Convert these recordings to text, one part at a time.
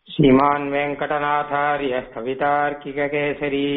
श्रीमान् वेङ्कटनाथार्यः कवितार्किककेसरी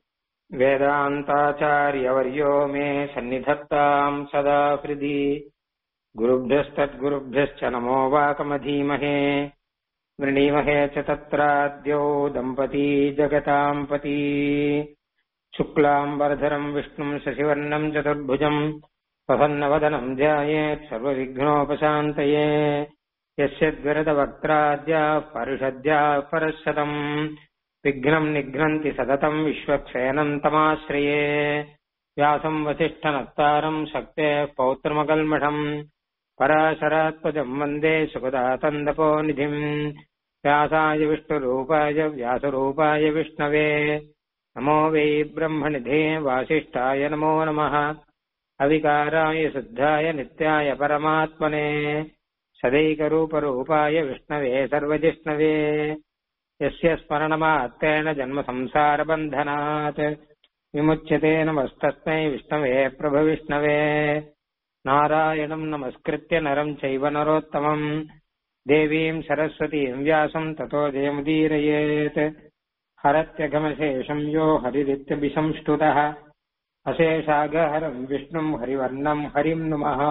वेदान्ताचार्यवर्यो मे सन्निधत्ताम् सदा हृदि गुरुभ्यस्तद्गुरुभ्यश्च नमो वाकमधीमहे वृणीमहे च तत्राद्यौ दम्पती जगताम् पती शुक्लाम्बरधरम् विष्णुम् शशिवर्णम् चतुर्भुजम् प्रसन्नवदनम् ध्यायेत् सर्वविघ्नोपशान्तये यस्य द्विरदवक्त्राद्याः परिषद्याः परशतम् विघ्नम् निघ्नन्ति सततम् विश्वक्षयनम् तमाश्रये व्यासम् वसिष्ठनत्तारम् शक्तेः पौत्रमकल्मषम् पराशरात्मजम् वन्दे सुखदातन्दपोनिधिम् व्यासाय विष्णुरूपाय व्यासरूपाय विष्णवे नमो वै ब्रह्मनिधे वासिष्ठाय नमो नमः अविकाराय शुद्धाय नित्याय परमात्मने सदैकरूपरूपाय विष्णवे सर्वजिष्णवे यस्य स्मरणमात्तेन जन्मसंसारबन्धनात् विमुच्यते नमस्तस्मै विष्णवे प्रभविष्णवे नारायणम् नमस्कृत्य नरम् चैव नरोत्तमम् देवीम् सरस्वतीम् व्यासम् ततो जयमुदीरयेत् हरत्यघमशेषम् यो हरिरित्यभिसंष्टुतः अशेषागहरम् विष्णुम् हरिवर्णम् हरिम् नुमः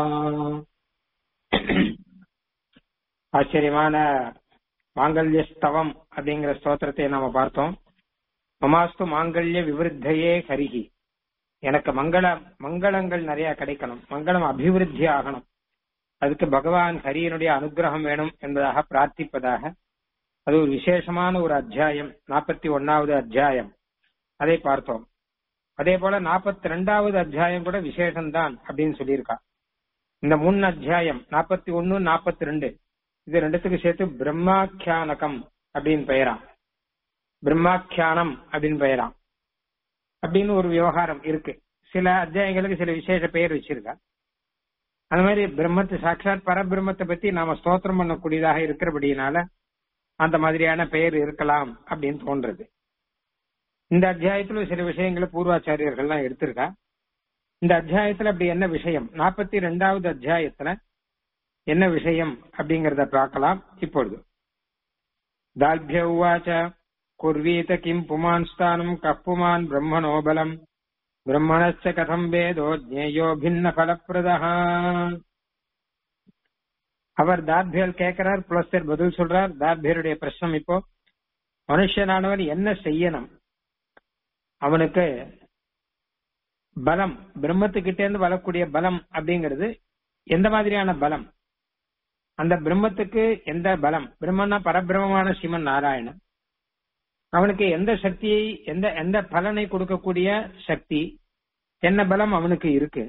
ஆச்சரியமான மாங்கல்ய ஸ்தவம் அப்படிங்கிற ஸ்தோத்திரத்தை நாம பார்த்தோம் மமாஸ்து மாங்கல்ய விவருத்தையே ஹரிஹி எனக்கு மங்கள மங்களங்கள் நிறைய கிடைக்கணும் மங்களம் அபிவிருத்தி ஆகணும் அதுக்கு பகவான் ஹரியனுடைய அனுகிரகம் வேணும் என்பதாக பிரார்த்திப்பதாக அது ஒரு விசேஷமான ஒரு அத்தியாயம் நாற்பத்தி ஒன்னாவது அத்தியாயம் அதை பார்த்தோம் அதே போல நாற்பத்தி ரெண்டாவது அத்தியாயம் கூட விசேஷம்தான் அப்படின்னு சொல்லியிருக்கா இந்த முன் அத்தியாயம் நாற்பத்தி ஒன்னு நாற்பத்தி ரெண்டு இது ரெண்டுத்துக்கு சேர்த்து பிரம்மாக்கியானகம் அப்படின்னு பெயராம் பிரம்மாக்கியானம் அப்படின்னு பெயராம் அப்படின்னு ஒரு விவகாரம் இருக்கு சில அத்தியாயங்களுக்கு சில விசேஷ பெயர் வச்சிருக்கா அந்த மாதிரி பிரம்மத்து சாட்சாத் பரபிரம்மத்தை பத்தி நாம ஸ்தோத்திரம் பண்ணக்கூடியதாக இருக்கிறபடினால அந்த மாதிரியான பெயர் இருக்கலாம் அப்படின்னு தோன்றது இந்த அத்தியாயத்துல சில விஷயங்களை பூர்வாச்சாரியர்கள்லாம் எடுத்திருக்கா இந்த அத்தியாயத்துல அப்படி என்ன விஷயம் நாற்பத்தி ரெண்டாவது அத்தியாயத்துல என்ன விஷயம் அப்படிங்கறத பார்க்கலாம் இப்பொழுது தால்பிய உவாச்ச குர்வீத கிம் புமான் ஸ்தானம் கப்புமான் பிரம்மணோபலம் பிரம்மணச்ச கதம் வேதோ ஜேயோ பின்ன பலப்பிரதா அவர் தார்பியல் கேட்கிறார் புலஸ்தர் பதில் சொல்றார் தார்பியருடைய பிரச்சனை இப்போ மனுஷனானவன் என்ன செய்யணும் அவனுக்கு பலம் பிரம்மத்துக்கிட்டே இருந்து வரக்கூடிய பலம் அப்படிங்கிறது எந்த மாதிரியான பலம் அந்த பிரம்மத்துக்கு எந்த பலம் பிரம்மன்னா பரபிரமமான சிவன் நாராயணன் அவனுக்கு எந்த சக்தியை எந்த எந்த பலனை கொடுக்கக்கூடிய சக்தி என்ன பலம் அவனுக்கு இருக்கு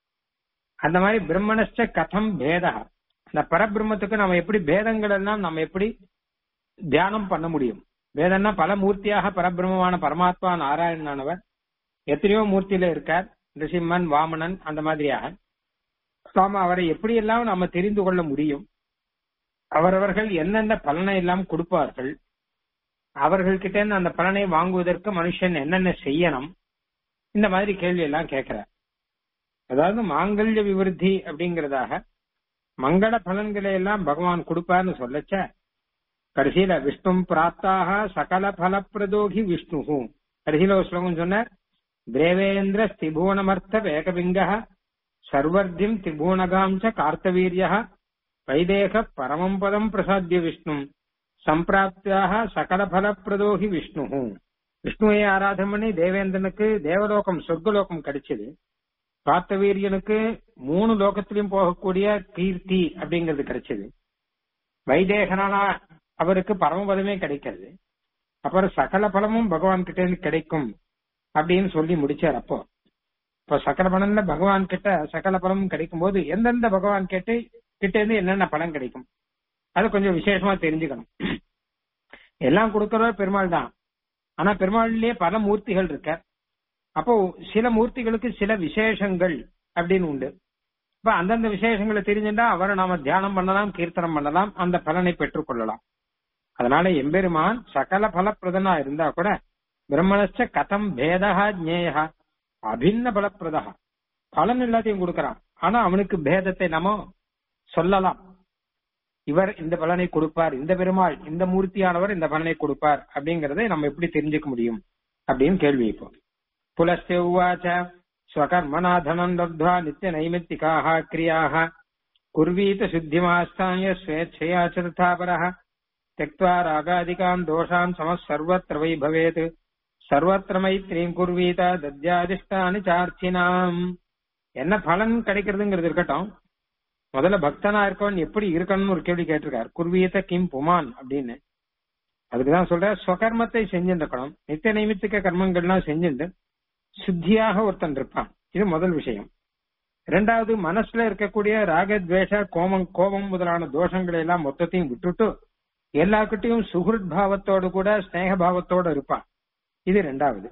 அந்த மாதிரி பிரம்மணஸ்ட கதம் பேதா அந்த பரபிரம்மத்துக்கு நம்ம எப்படி பேதங்கள் எல்லாம் நம்ம எப்படி தியானம் பண்ண முடியும் வேதம்னா பல மூர்த்தியாக பரபிரமமான பரமாத்மா நாராயணனானவர் எத்தனையோ மூர்த்தியில இருக்கார் நிருசிம்மன் வாமனன் அந்த மாதிரியாக நாம அவரை எப்படியெல்லாம் நாம தெரிந்து கொள்ள முடியும் அவரவர்கள் எந்தெந்த பலனை எல்லாம் கொடுப்பார்கள் அவர்கள்கிட்ட இருந்து அந்த பலனை வாங்குவதற்கு மனுஷன் என்னென்ன செய்யணும் இந்த மாதிரி கேள்வி எல்லாம் கேட்கிறார் அதாவது மாங்கல்ய விவருத்தி அப்படிங்கறதாக மங்கள பலன்களை எல்லாம் பகவான் கொடுப்பார்னு சொல்லச்ச கடைசியில விஷ்ணு பிராப்தாக சகல பலப்பிரதோகி விஷ்ணு கடைசியில ஒரு ஸ்லோகம் சொன்னார் தேவேந்திர திபுவனமர்த்த வேகபிங்க சர்வர்த்திம் திபுவனகாம் ச கார்த்தவீரிய வைதேக பரமம் பதம் பிரசாத்திய விஷ்ணு சம்பிராப்தியாக சகல பலப்பிரதோகி விஷ்ணு விஷ்ணுவை ஆராதனை பண்ணி தேவேந்திரனுக்கு தேவலோகம் சொர்க்கலோகம் கிடைச்சது கார்த்தவீரியனுக்கு மூணு லோகத்திலையும் போகக்கூடிய கீர்த்தி அப்படிங்கிறது கிடைச்சது வைதேகனான அவருக்கு பரமபதமே கிடைக்கிறது அப்புறம் சகல பலமும் பகவான் கிட்ட இருந்து கிடைக்கும் அப்படின்னு சொல்லி முடிச்சார் அப்போ இப்ப சகல பலன்ல பகவான் கிட்ட சகல பலமும் கிடைக்கும் போது எந்தெந்த பகவான் கேட்டு கிட்ட இருந்து என்னென்ன பலன் கிடைக்கும் அது கொஞ்சம் விசேஷமா தெரிஞ்சுக்கணும் எல்லாம் கொடுக்கறவர் பெருமாள் தான் ஆனா பெருமாள்லயே பல மூர்த்திகள் இருக்க அப்போ சில மூர்த்திகளுக்கு சில விசேஷங்கள் அப்படின்னு உண்டு இப்ப அந்தந்த விசேஷங்களை தெரிஞ்சுட்டா அவரை நாம தியானம் பண்ணலாம் கீர்த்தனம் பண்ணலாம் அந்த பலனை பெற்றுக் கொள்ளலாம் அதனால எம்பெருமான் சகல பலப்பிரதனா இருந்தா கூட பிரம்மணச்ச கதம் பேதா ஜேயா அபின்ன பலப்பிரதா பலன் எல்லாத்தையும் கொடுக்கறான் ஆனா அவனுக்கு பேதத்தை நம்ம சொல்லலாம் இவர் இந்த பலனை கொடுப்பார் இந்த பெருமாள் இந்த மூர்த்தியானவர் இந்த பலனை கொடுப்பார் அப்படிங்கறதை நம்ம எப்படி தெரிஞ்சுக்க முடியும் அப்படின்னு கேள்வி இப்போ புலஸ்ய உவாச்ச ஸ்வகர்மனா தனம் லப்த்வா நித்திய நைமித்திகாக கிரியாக குர்வீத சுத்திமாஸ்தாய ஸ்வேച്ഛயா சிருத்தாபரः त्यक्त्वा ராகாதிகான் தோஷான் சம சர்வத்திர வை பவேத் சர்வத்திர மைத்ரீம் குர்வீத தத்யாதிஷ்டானி சார்த்தினாம் என்ன பலன் கிடைக்கிறதுங்கிறது இருக்கட்டும் முதல்ல பக்தனா இருக்கவன் எப்படி இருக்கணும்னு ஒரு கேள்வி கேட்டிருக்காரு குர்வீத கிம் புமான் அப்படின்னு அதுக்குதான் சொல்ற ஸ்வகர்மத்தை செஞ்சிருக்கணும் நித்திய நைமித்திக கர்மங்கள்லாம் செஞ்சுட்டு சுத்தியாக ஒருத்தன் இருப்பான் இது முதல் விஷயம் இரண்டாவது மனசுல இருக்கக்கூடிய ராகத்வேஷ கோபம் கோபம் முதலான தோஷங்களை எல்லாம் மொத்தத்தையும் விட்டுட்டு எல்லார்கிட்டையும் சுகுருத் பாவத்தோடு கூட ஸ்நேக பாவத்தோடு இருப்பான் இது ரெண்டாவது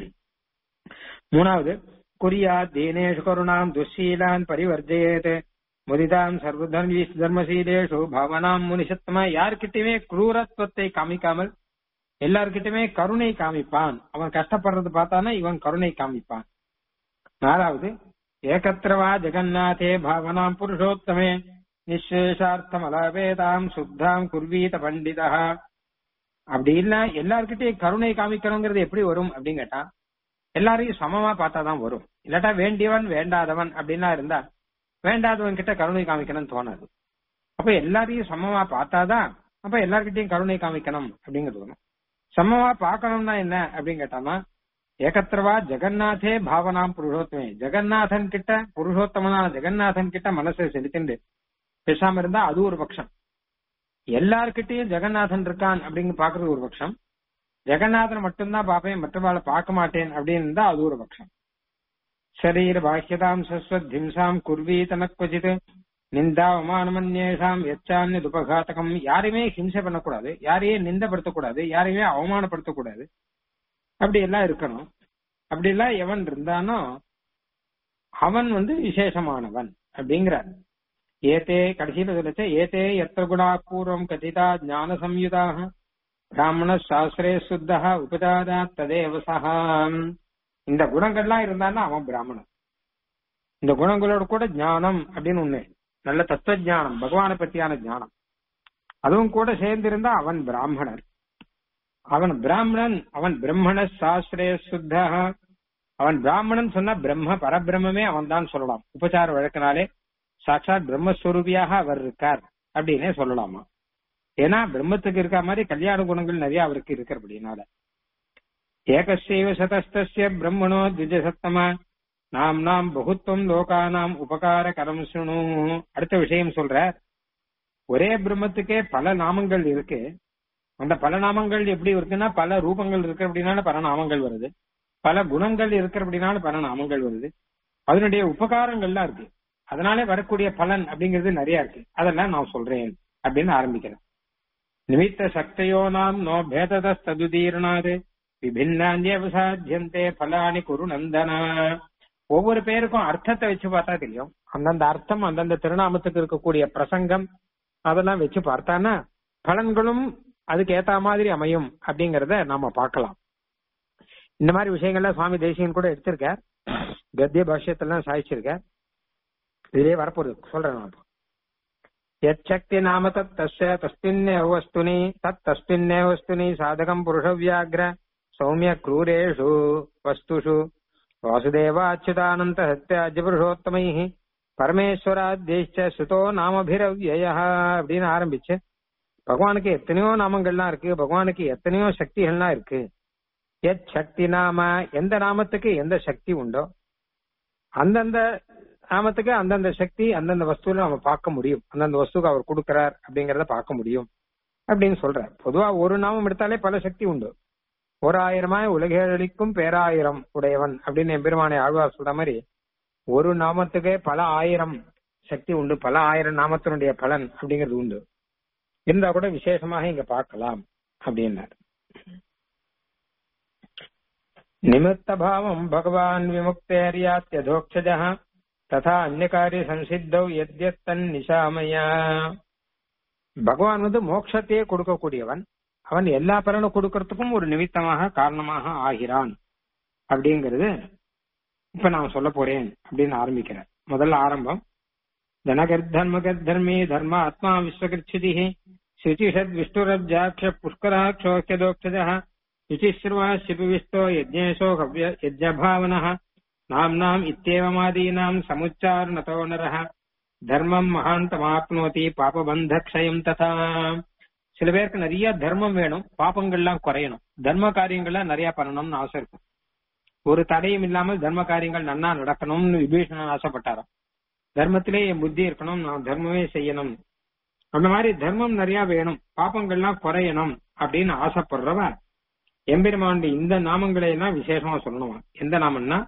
மூணாவது குறியா தீனேஷு கருணாம் துஷீலான் பரிவர்ஜயேத் முதிதாம் சர்வதர்மி தர்மசீலேஷு பவனாம் முனிஷத்தமா யார்கிட்டயுமே குரூரத்துவத்தை காமிக்காமல் எல்லார்கிட்டயுமே கருணை காமிப்பான் அவன் கஷ்டப்படுறது பார்த்தானா இவன் கருணை காமிப்பான் நாலாவது ஏகத்திரவா ஜெகநாதே பாவனாம் புருஷோத்தமே நிசேஷார்த்தம் அலாபேதாம் சுத்தாம் குர்வீத பண்டிதா அப்படி இல்ல எல்லார்கிட்டயும் கருணை காமிக்கணுங்கிறது எப்படி வரும் அப்படின்னு கேட்டா எல்லாரையும் சமமா பார்த்தாதான் வரும் இல்லாட்டா வேண்டியவன் வேண்டாதவன் அப்படின்னா இருந்தா வேண்டாதவன் கிட்ட கருணை காமிக்கணும்னு தோணாது அப்ப எல்லாரையும் சமமா பார்த்தாதான் அப்ப எல்லார்கிட்டயும் கருணை காமிக்கணும் அப்படிங்கிறது வரும் சமமா பார்க்கணும்னா என்ன அப்படின்னு கேட்டானா ஏகத்திரவா ஜெகநாதே பாவனாம் புருஷோத்தமே ஜெகநாதன் கிட்ட புருஷோத்தமனான ஜெகநாதன் கிட்ட மனசை செலுத்திண்டு பேசாம இருந்தா அது ஒரு பட்சம் எல்லார்கிட்டயும் ஜெகநாதன் இருக்கான் அப்படின்னு பாக்குறது ஒரு பட்சம் ஜெகநாதன் மட்டும்தான் பாப்பேன் மற்றவாளை பார்க்க மாட்டேன் அப்படின்னு இருந்தா அது ஒரு பட்சம் சரீர பாஹ்யதாம் சஸ்வத் ஹிம்சாம் குர்வீதன கொஜித் நிந்தா அவமானமன்யேஷாம் எச்சான்னு துபகாத்தகம் யாரையுமே ஹிம்சை பண்ணக்கூடாது யாரையும் நிந்தப்படுத்தக்கூடாது யாரையுமே அவமானப்படுத்தக்கூடாது அப்படி எல்லாம் இருக்கணும் அப்படி எல்லாம் எவன் இருந்தானோ அவன் வந்து விசேஷமானவன் அப்படிங்கிறார் ஏதே கடைசியில சொல்லிச்ச ஏதே எத்த குணா பூர்வம் கதிதா ஞான சம்யுதாக பிராமண சாஸ்திரே சுத்தா உபதாதா ததேவ சகாம் இந்த குணங்கள்லாம் இருந்தான்னா அவன் பிராமணன் இந்த குணங்களோட கூட ஞானம் அப்படின்னு ஒண்ணு நல்ல தத்துவ ஞானம் பகவானை பத்தியான ஞானம் அதுவும் கூட சேர்ந்திருந்தா அவன் பிராமணன் அவன் பிராமணன் அவன் பிரம்மண சாஸ்திரே சுத்தா அவன் பிராமணன் சொன்னா பிரம்ம பரபிரம்மே அவன் தான் சொல்லலாம் உபச்சார வழக்கினாலே சாட்சாத் பிரம்மஸ்வரூபியாக அவர் இருக்கார் அப்படின்னே சொல்லலாமா ஏன்னா பிரம்மத்துக்கு இருக்க மாதிரி கல்யாண குணங்கள் நிறைய அவருக்கு இருக்கிறபடினால ஏகசைவ சதஸ்திய பிரம்மணோ திஜசத்தம நாம் நாம் பகுத்துவம் லோகானாம் உபகார கரம் சுணு அடுத்த விஷயம் சொல்ற ஒரே பிரம்மத்துக்கே பல நாமங்கள் இருக்கு அந்த பல நாமங்கள் எப்படி இருக்குன்னா பல ரூபங்கள் இருக்கு அப்படின்னால பல நாமங்கள் வருது பல குணங்கள் இருக்கிற அப்படின்னால பல நாமங்கள் வருது அதனுடைய உபகாரங்கள்லாம் இருக்கு அதனாலே வரக்கூடிய பலன் அப்படிங்கிறது நிறைய இருக்கு அதெல்லாம் நான் சொல்றேன் அப்படின்னு ஆரம்பிக்கிறேன் நிமித்த சக்தையோ நாம் நோ பேதத ததுதீர்ணாது விபின்னாந்திய சாத்தியந்தே பலானி குரு நந்தனா ஒவ்வொரு பேருக்கும் அர்த்தத்தை வச்சு பார்த்தா தெரியும் அந்தந்த அர்த்தம் அந்தந்த திருநாமத்துக்கு இருக்கக்கூடிய பிரசங்கம் அதெல்லாம் வச்சு பார்த்தானா பலன்களும் அதுக்கு ஏத்த மாதிரி அமையும் அப்படிங்கறத நாம பார்க்கலாம் இந்த மாதிரி விஷயங்கள்லாம் சுவாமி தேசியன் கூட எடுத்திருக்கார் கத்திய பாஷ்யத்தெல்லாம் சாதிச்சிருக்கார் இதுலயே வரப்போகுது சொல்றேன் நான் இப்போ यच्छक्ति नाम तत् तस्य तस्मिन्नेव वस्तुनि तत् तस्मिन्नेव वस्तुनि साधकम् पुरुषव्याघ्र सौम्य क्रूरेषु वस्तुषु वासुदेवाच्युतानन्त सत्याज्य पुरुषोत्तमैः பரமேஸ்வராத்யேஷ்ட சுதோ நாமபிரவ்யய அப்படின்னு ஆரம்பிச்சு பகவானுக்கு எத்தனையோ நாமங்கள்லாம் இருக்கு பகவானுக்கு எத்தனையோ சக்திகள்லாம் இருக்கு எத் சக்தி நாம எந்த நாமத்துக்கு எந்த சக்தி உண்டோ அந்தந்த நாமத்துக்கு அந்தந்த சக்தி அந்தந்த வஸ்துல நம்ம பார்க்க முடியும் அந்தந்த வஸ்துக்கு அவர் கொடுக்கிறார் அப்படிங்கறத பார்க்க முடியும் அப்படின்னு சொல்றார் பொதுவா ஒரு நாமம் எடுத்தாலே பல சக்தி உண்டு ஒரு ஆயிரமாய் உலகேழலிக்கும் பேராயிரம் உடையவன் அப்படின்னு எம்பெருமானை ஆழ்வார் சொல்ற மாதிரி ஒரு நாமத்துக்கே பல ஆயிரம் சக்தி உண்டு பல ஆயிரம் நாமத்தினுடைய பலன் அப்படிங்கிறது உண்டு இருந்தா கூட விசேஷமாக இங்க பார்க்கலாம் அப்படின்னார் நிமித்த பாவம் பகவான் விமுக்தேரியாத்தியதோக்ஷஜ ததா அந்நிய சம்சித்தௌ எத்யத்தன் நிஷாமையா பகவான் வந்து மோட்சத்தையே கொடுக்கக்கூடியவன் அவன் எல்லா பலனும் கொடுக்கறதுக்கும் ஒரு நிமித்தமாக காரணமாக ஆகிறான் அப்படிங்கிறது இப்ப நான் சொல்ல போறேன் அப்படின்னு ஆரம்பிக்கிறேன் முதல்ல ஆரம்பம் जनकर्धर्मकर्धर्मी धर्मात्मा विश्वकृच्छितिः शुचिषद्विष्णुरब्जाक्ष पुष्कराक्षोक्यदोक्षजः शुचिश्रुवा शिपिविष्टो यज्ञेशो हव्य यज्ञभावनः नाम्नाम् इत्येवमादीनाम् समुच्चारणतो नरः தர்மம் மகாந்தமாப்னோதி பாபபந்தக்ஷயம் ததா சில பேருக்கு நிறைய தர்மம் வேணும் பாப்பங்கள்லாம் குறையணும் தர்ம காரியங்கள்லாம் நிறைய பண்ணணும்னு ஆசை இருக்கும் ஒரு தடையும் இல்லாமல் தர்ம காரியங்கள் நன்னா நடக்கணும்னு விபீஷணன் ஆசைப்பட்டாராம் தர்மத்திலே என் புத்தி இருக்கணும் நான் தர்மமே செய்யணும் அந்த மாதிரி தர்மம் நிறைய வேணும் பாப்பங்கள்லாம் குறையணும் அப்படின்னு ஆசைப்படுறவ எம்பெருமானுடைய இந்த நாமங்களை எல்லாம் விசேஷமா சொல்லணுமா எந்த நாமம்னா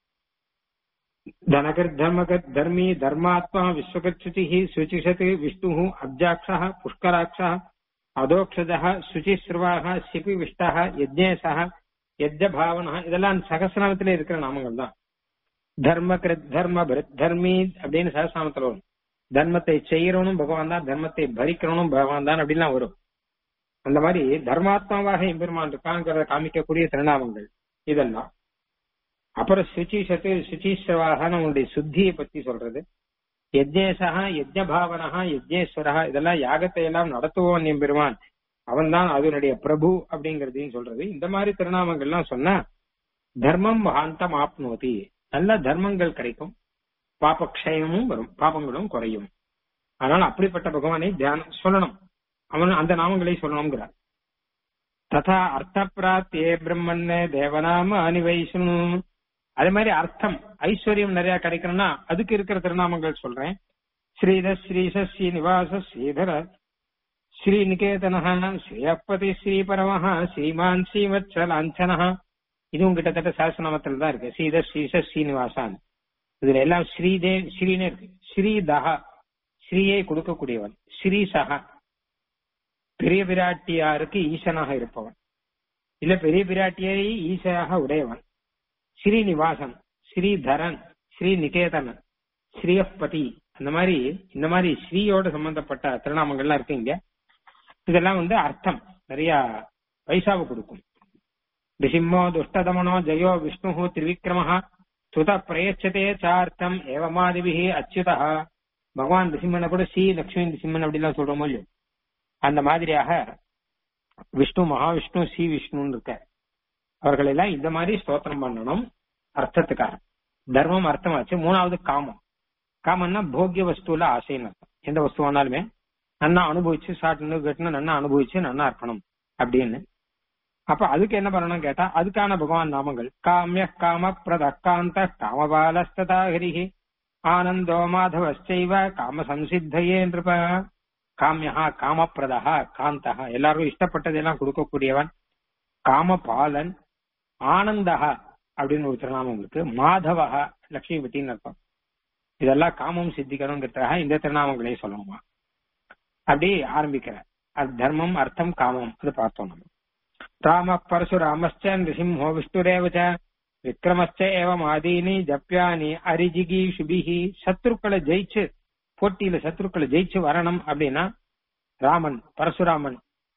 धनकृत् धर्मकृत् धर्मी धर्मात्मा विश्वकृत्युतिः शुचिषत् विष्णुः अब्जाक्षः पुष्कराक्षः அதோக்ஷதः சுச்சிஸ்ருவாக சிபிவிஷ்டः யஜ்ஞேசः யஜ்ஜபாவனः இதெல்லாம் சகசிரநாமத்திலே இருக்கிற நாமங்கள் தான் தர்ம கிருத் தர்ம பரத் தர்மி அப்படின்னு சகசிரநாமத்தில் வரும் தர்மத்தை செய்யறவனும் பகவான் தான் தர்மத்தை பரிக்கிறவனும் பகவான் தான் அப்படின்லாம் வரும் அந்த மாதிரி தர்மாத்மாவாக எம்பெருமான் இருக்காங்கிறத காமிக்கக்கூடிய திருநாமங்கள் இதெல்லாம் அப்புறம் சுச்சிஷத்து சுச்சீஸ்வராக நம்மளுடைய சுத்தியை பத்தி சொல்றது யஜ்ஞேசா யஜ்ஞபாவனஹா யஜ்ஞேஸ்வரா இதெல்லாம் யாகத்தை எல்லாம் நடத்துவோன் எம்பெருமான் அவன் தான் அதனுடைய பிரபு அப்படிங்கறதையும் சொல்றது இந்த மாதிரி திருநாமங்கள்லாம் சொன்னா தர்மம் மகாந்தம் ஆப்னோதி நல்ல தர்மங்கள் கிடைக்கும் பாபக்ஷயமும் வரும் பாபங்களும் குறையும் அதனால அப்படிப்பட்ட பகவானை தியானம் சொல்லணும் அவன் அந்த நாமங்களை சொல்லணுங்கிறார் ததா அர்த்த பிராப்தியே பிரம்மன் தேவநாம அனிவைஷ்ணு அதே மாதிரி அர்த்தம் ஐஸ்வர்யம் நிறைய கிடைக்கணும்னா அதுக்கு இருக்கிற திருநாமங்கள் சொல்றேன் ஸ்ரீத ஸ்ரீச ஸ்ரீனிவாச ஸ்ரீதர ஸ்ரீ நிகேதன ஸ்ரீயப்பதி ஸ்ரீ பரமஹ ஸ்ரீமான் ஸ்ரீவத்ச லாஞ்சனஹ இதுவும் கிட்டத்தட்ட சாசநாமத்துல தான் இருக்கு ஸ்ரீத ஸ்ரீச ஸ்ரீனிவாசான் இதுல எல்லாம் ஸ்ரீதே ஸ்ரீனே இருக்கு ஸ்ரீதஹ ஸ்ரீயை கொடுக்கக்கூடியவன் ஸ்ரீசஹ பெரிய பிராட்டியாருக்கு ஈசனாக இருப்பவன் இல்ல பெரிய பிராட்டியை ஈசனாக உடையவன் ஸ்ரீனிவாசன் ஸ்ரீதரன் ஸ்ரீ நிகேதனன் ஸ்ரீயப்பதி அந்த மாதிரி இந்த மாதிரி ஸ்ரீயோட சம்பந்தப்பட்ட திருநாமங்கள்லாம் இருக்கு இங்க இதெல்லாம் வந்து அர்த்தம் நிறைய பைசாவை கொடுக்கும் ரிசிம்மோ துஷ்டதமனோ ஜெயோ விஷ்ணு திரிவிக்ரமஹா சுத பிரயச்சதே சார்த்தம் ஏவமாதிபிகி அச்சுதா பகவான் ரிசிம்மனை கூட ஸ்ரீ லட்சுமி ரிசிம்மன் அப்படிலாம் சொல்றோமோ இல்லையோ அந்த மாதிரியாக விஷ்ணு மகாவிஷ்ணு ஸ்ரீ விஷ்ணுன்னு இருக்க அவர்கள் எல்லாம் இந்த மாதிரி ஸ்தோத்திரம் பண்ணணும் அர்த்தத்துக்காக தர்மம் அர்த்தமாச்சு மூணாவது காமம் காமம்னா போக்கிய வஸ்துல ஆசைன்னு அர்த்தம் எந்த வஸ்துவானாலுமே நன்னா அனுபவிச்சு சாட்டுன்னு கட்டுன்னு நன்னா அனுபவிச்சு நன்னா இருக்கணும் அப்படின்னு அப்ப அதுக்கு என்ன பண்ணணும் கேட்டா அதுக்கான பகவான் நாமங்கள் காமிய காம பிரதக்காந்த காமபாலஸ்ததா ஹரிஹி ஆனந்தோ மாதவச்சைவ காம சம்சித்தையே நிருப காமியா காமப்பிரதா காந்தா எல்லாரும் இஷ்டப்பட்டதெல்லாம் கொடுக்கக்கூடியவன் காமபாலன் ஆனந்தஹா அப்படின்னு ஒரு திருநாமம் இருக்கு மாதவஹா லட்சுமிபதினு அர்த்தம் இதெல்லாம் காமம் சித்திக்கணுங்கிறதுக்காக இந்த திருநாமங்களே சொல்லணுமா அப்படி ஆரம்பிக்கிற அது தர்மம் அர்த்தம் காமம் அது பார்த்தோம் நம்ம ராம பரசுராமச்ச நிருசிம்ஹோ விஷ்ணுரேவச்ச விக்ரமச்ச ஏவம் ஆதீனி ஜப்யானி அரிஜிகீஷுபிஹி சத்ருக்களை ஜெயிச்சு போட்டியில சத்ருக்களை ஜெயிச்சு வரணும் அப்படின்னா ராமன் பரசுராமன்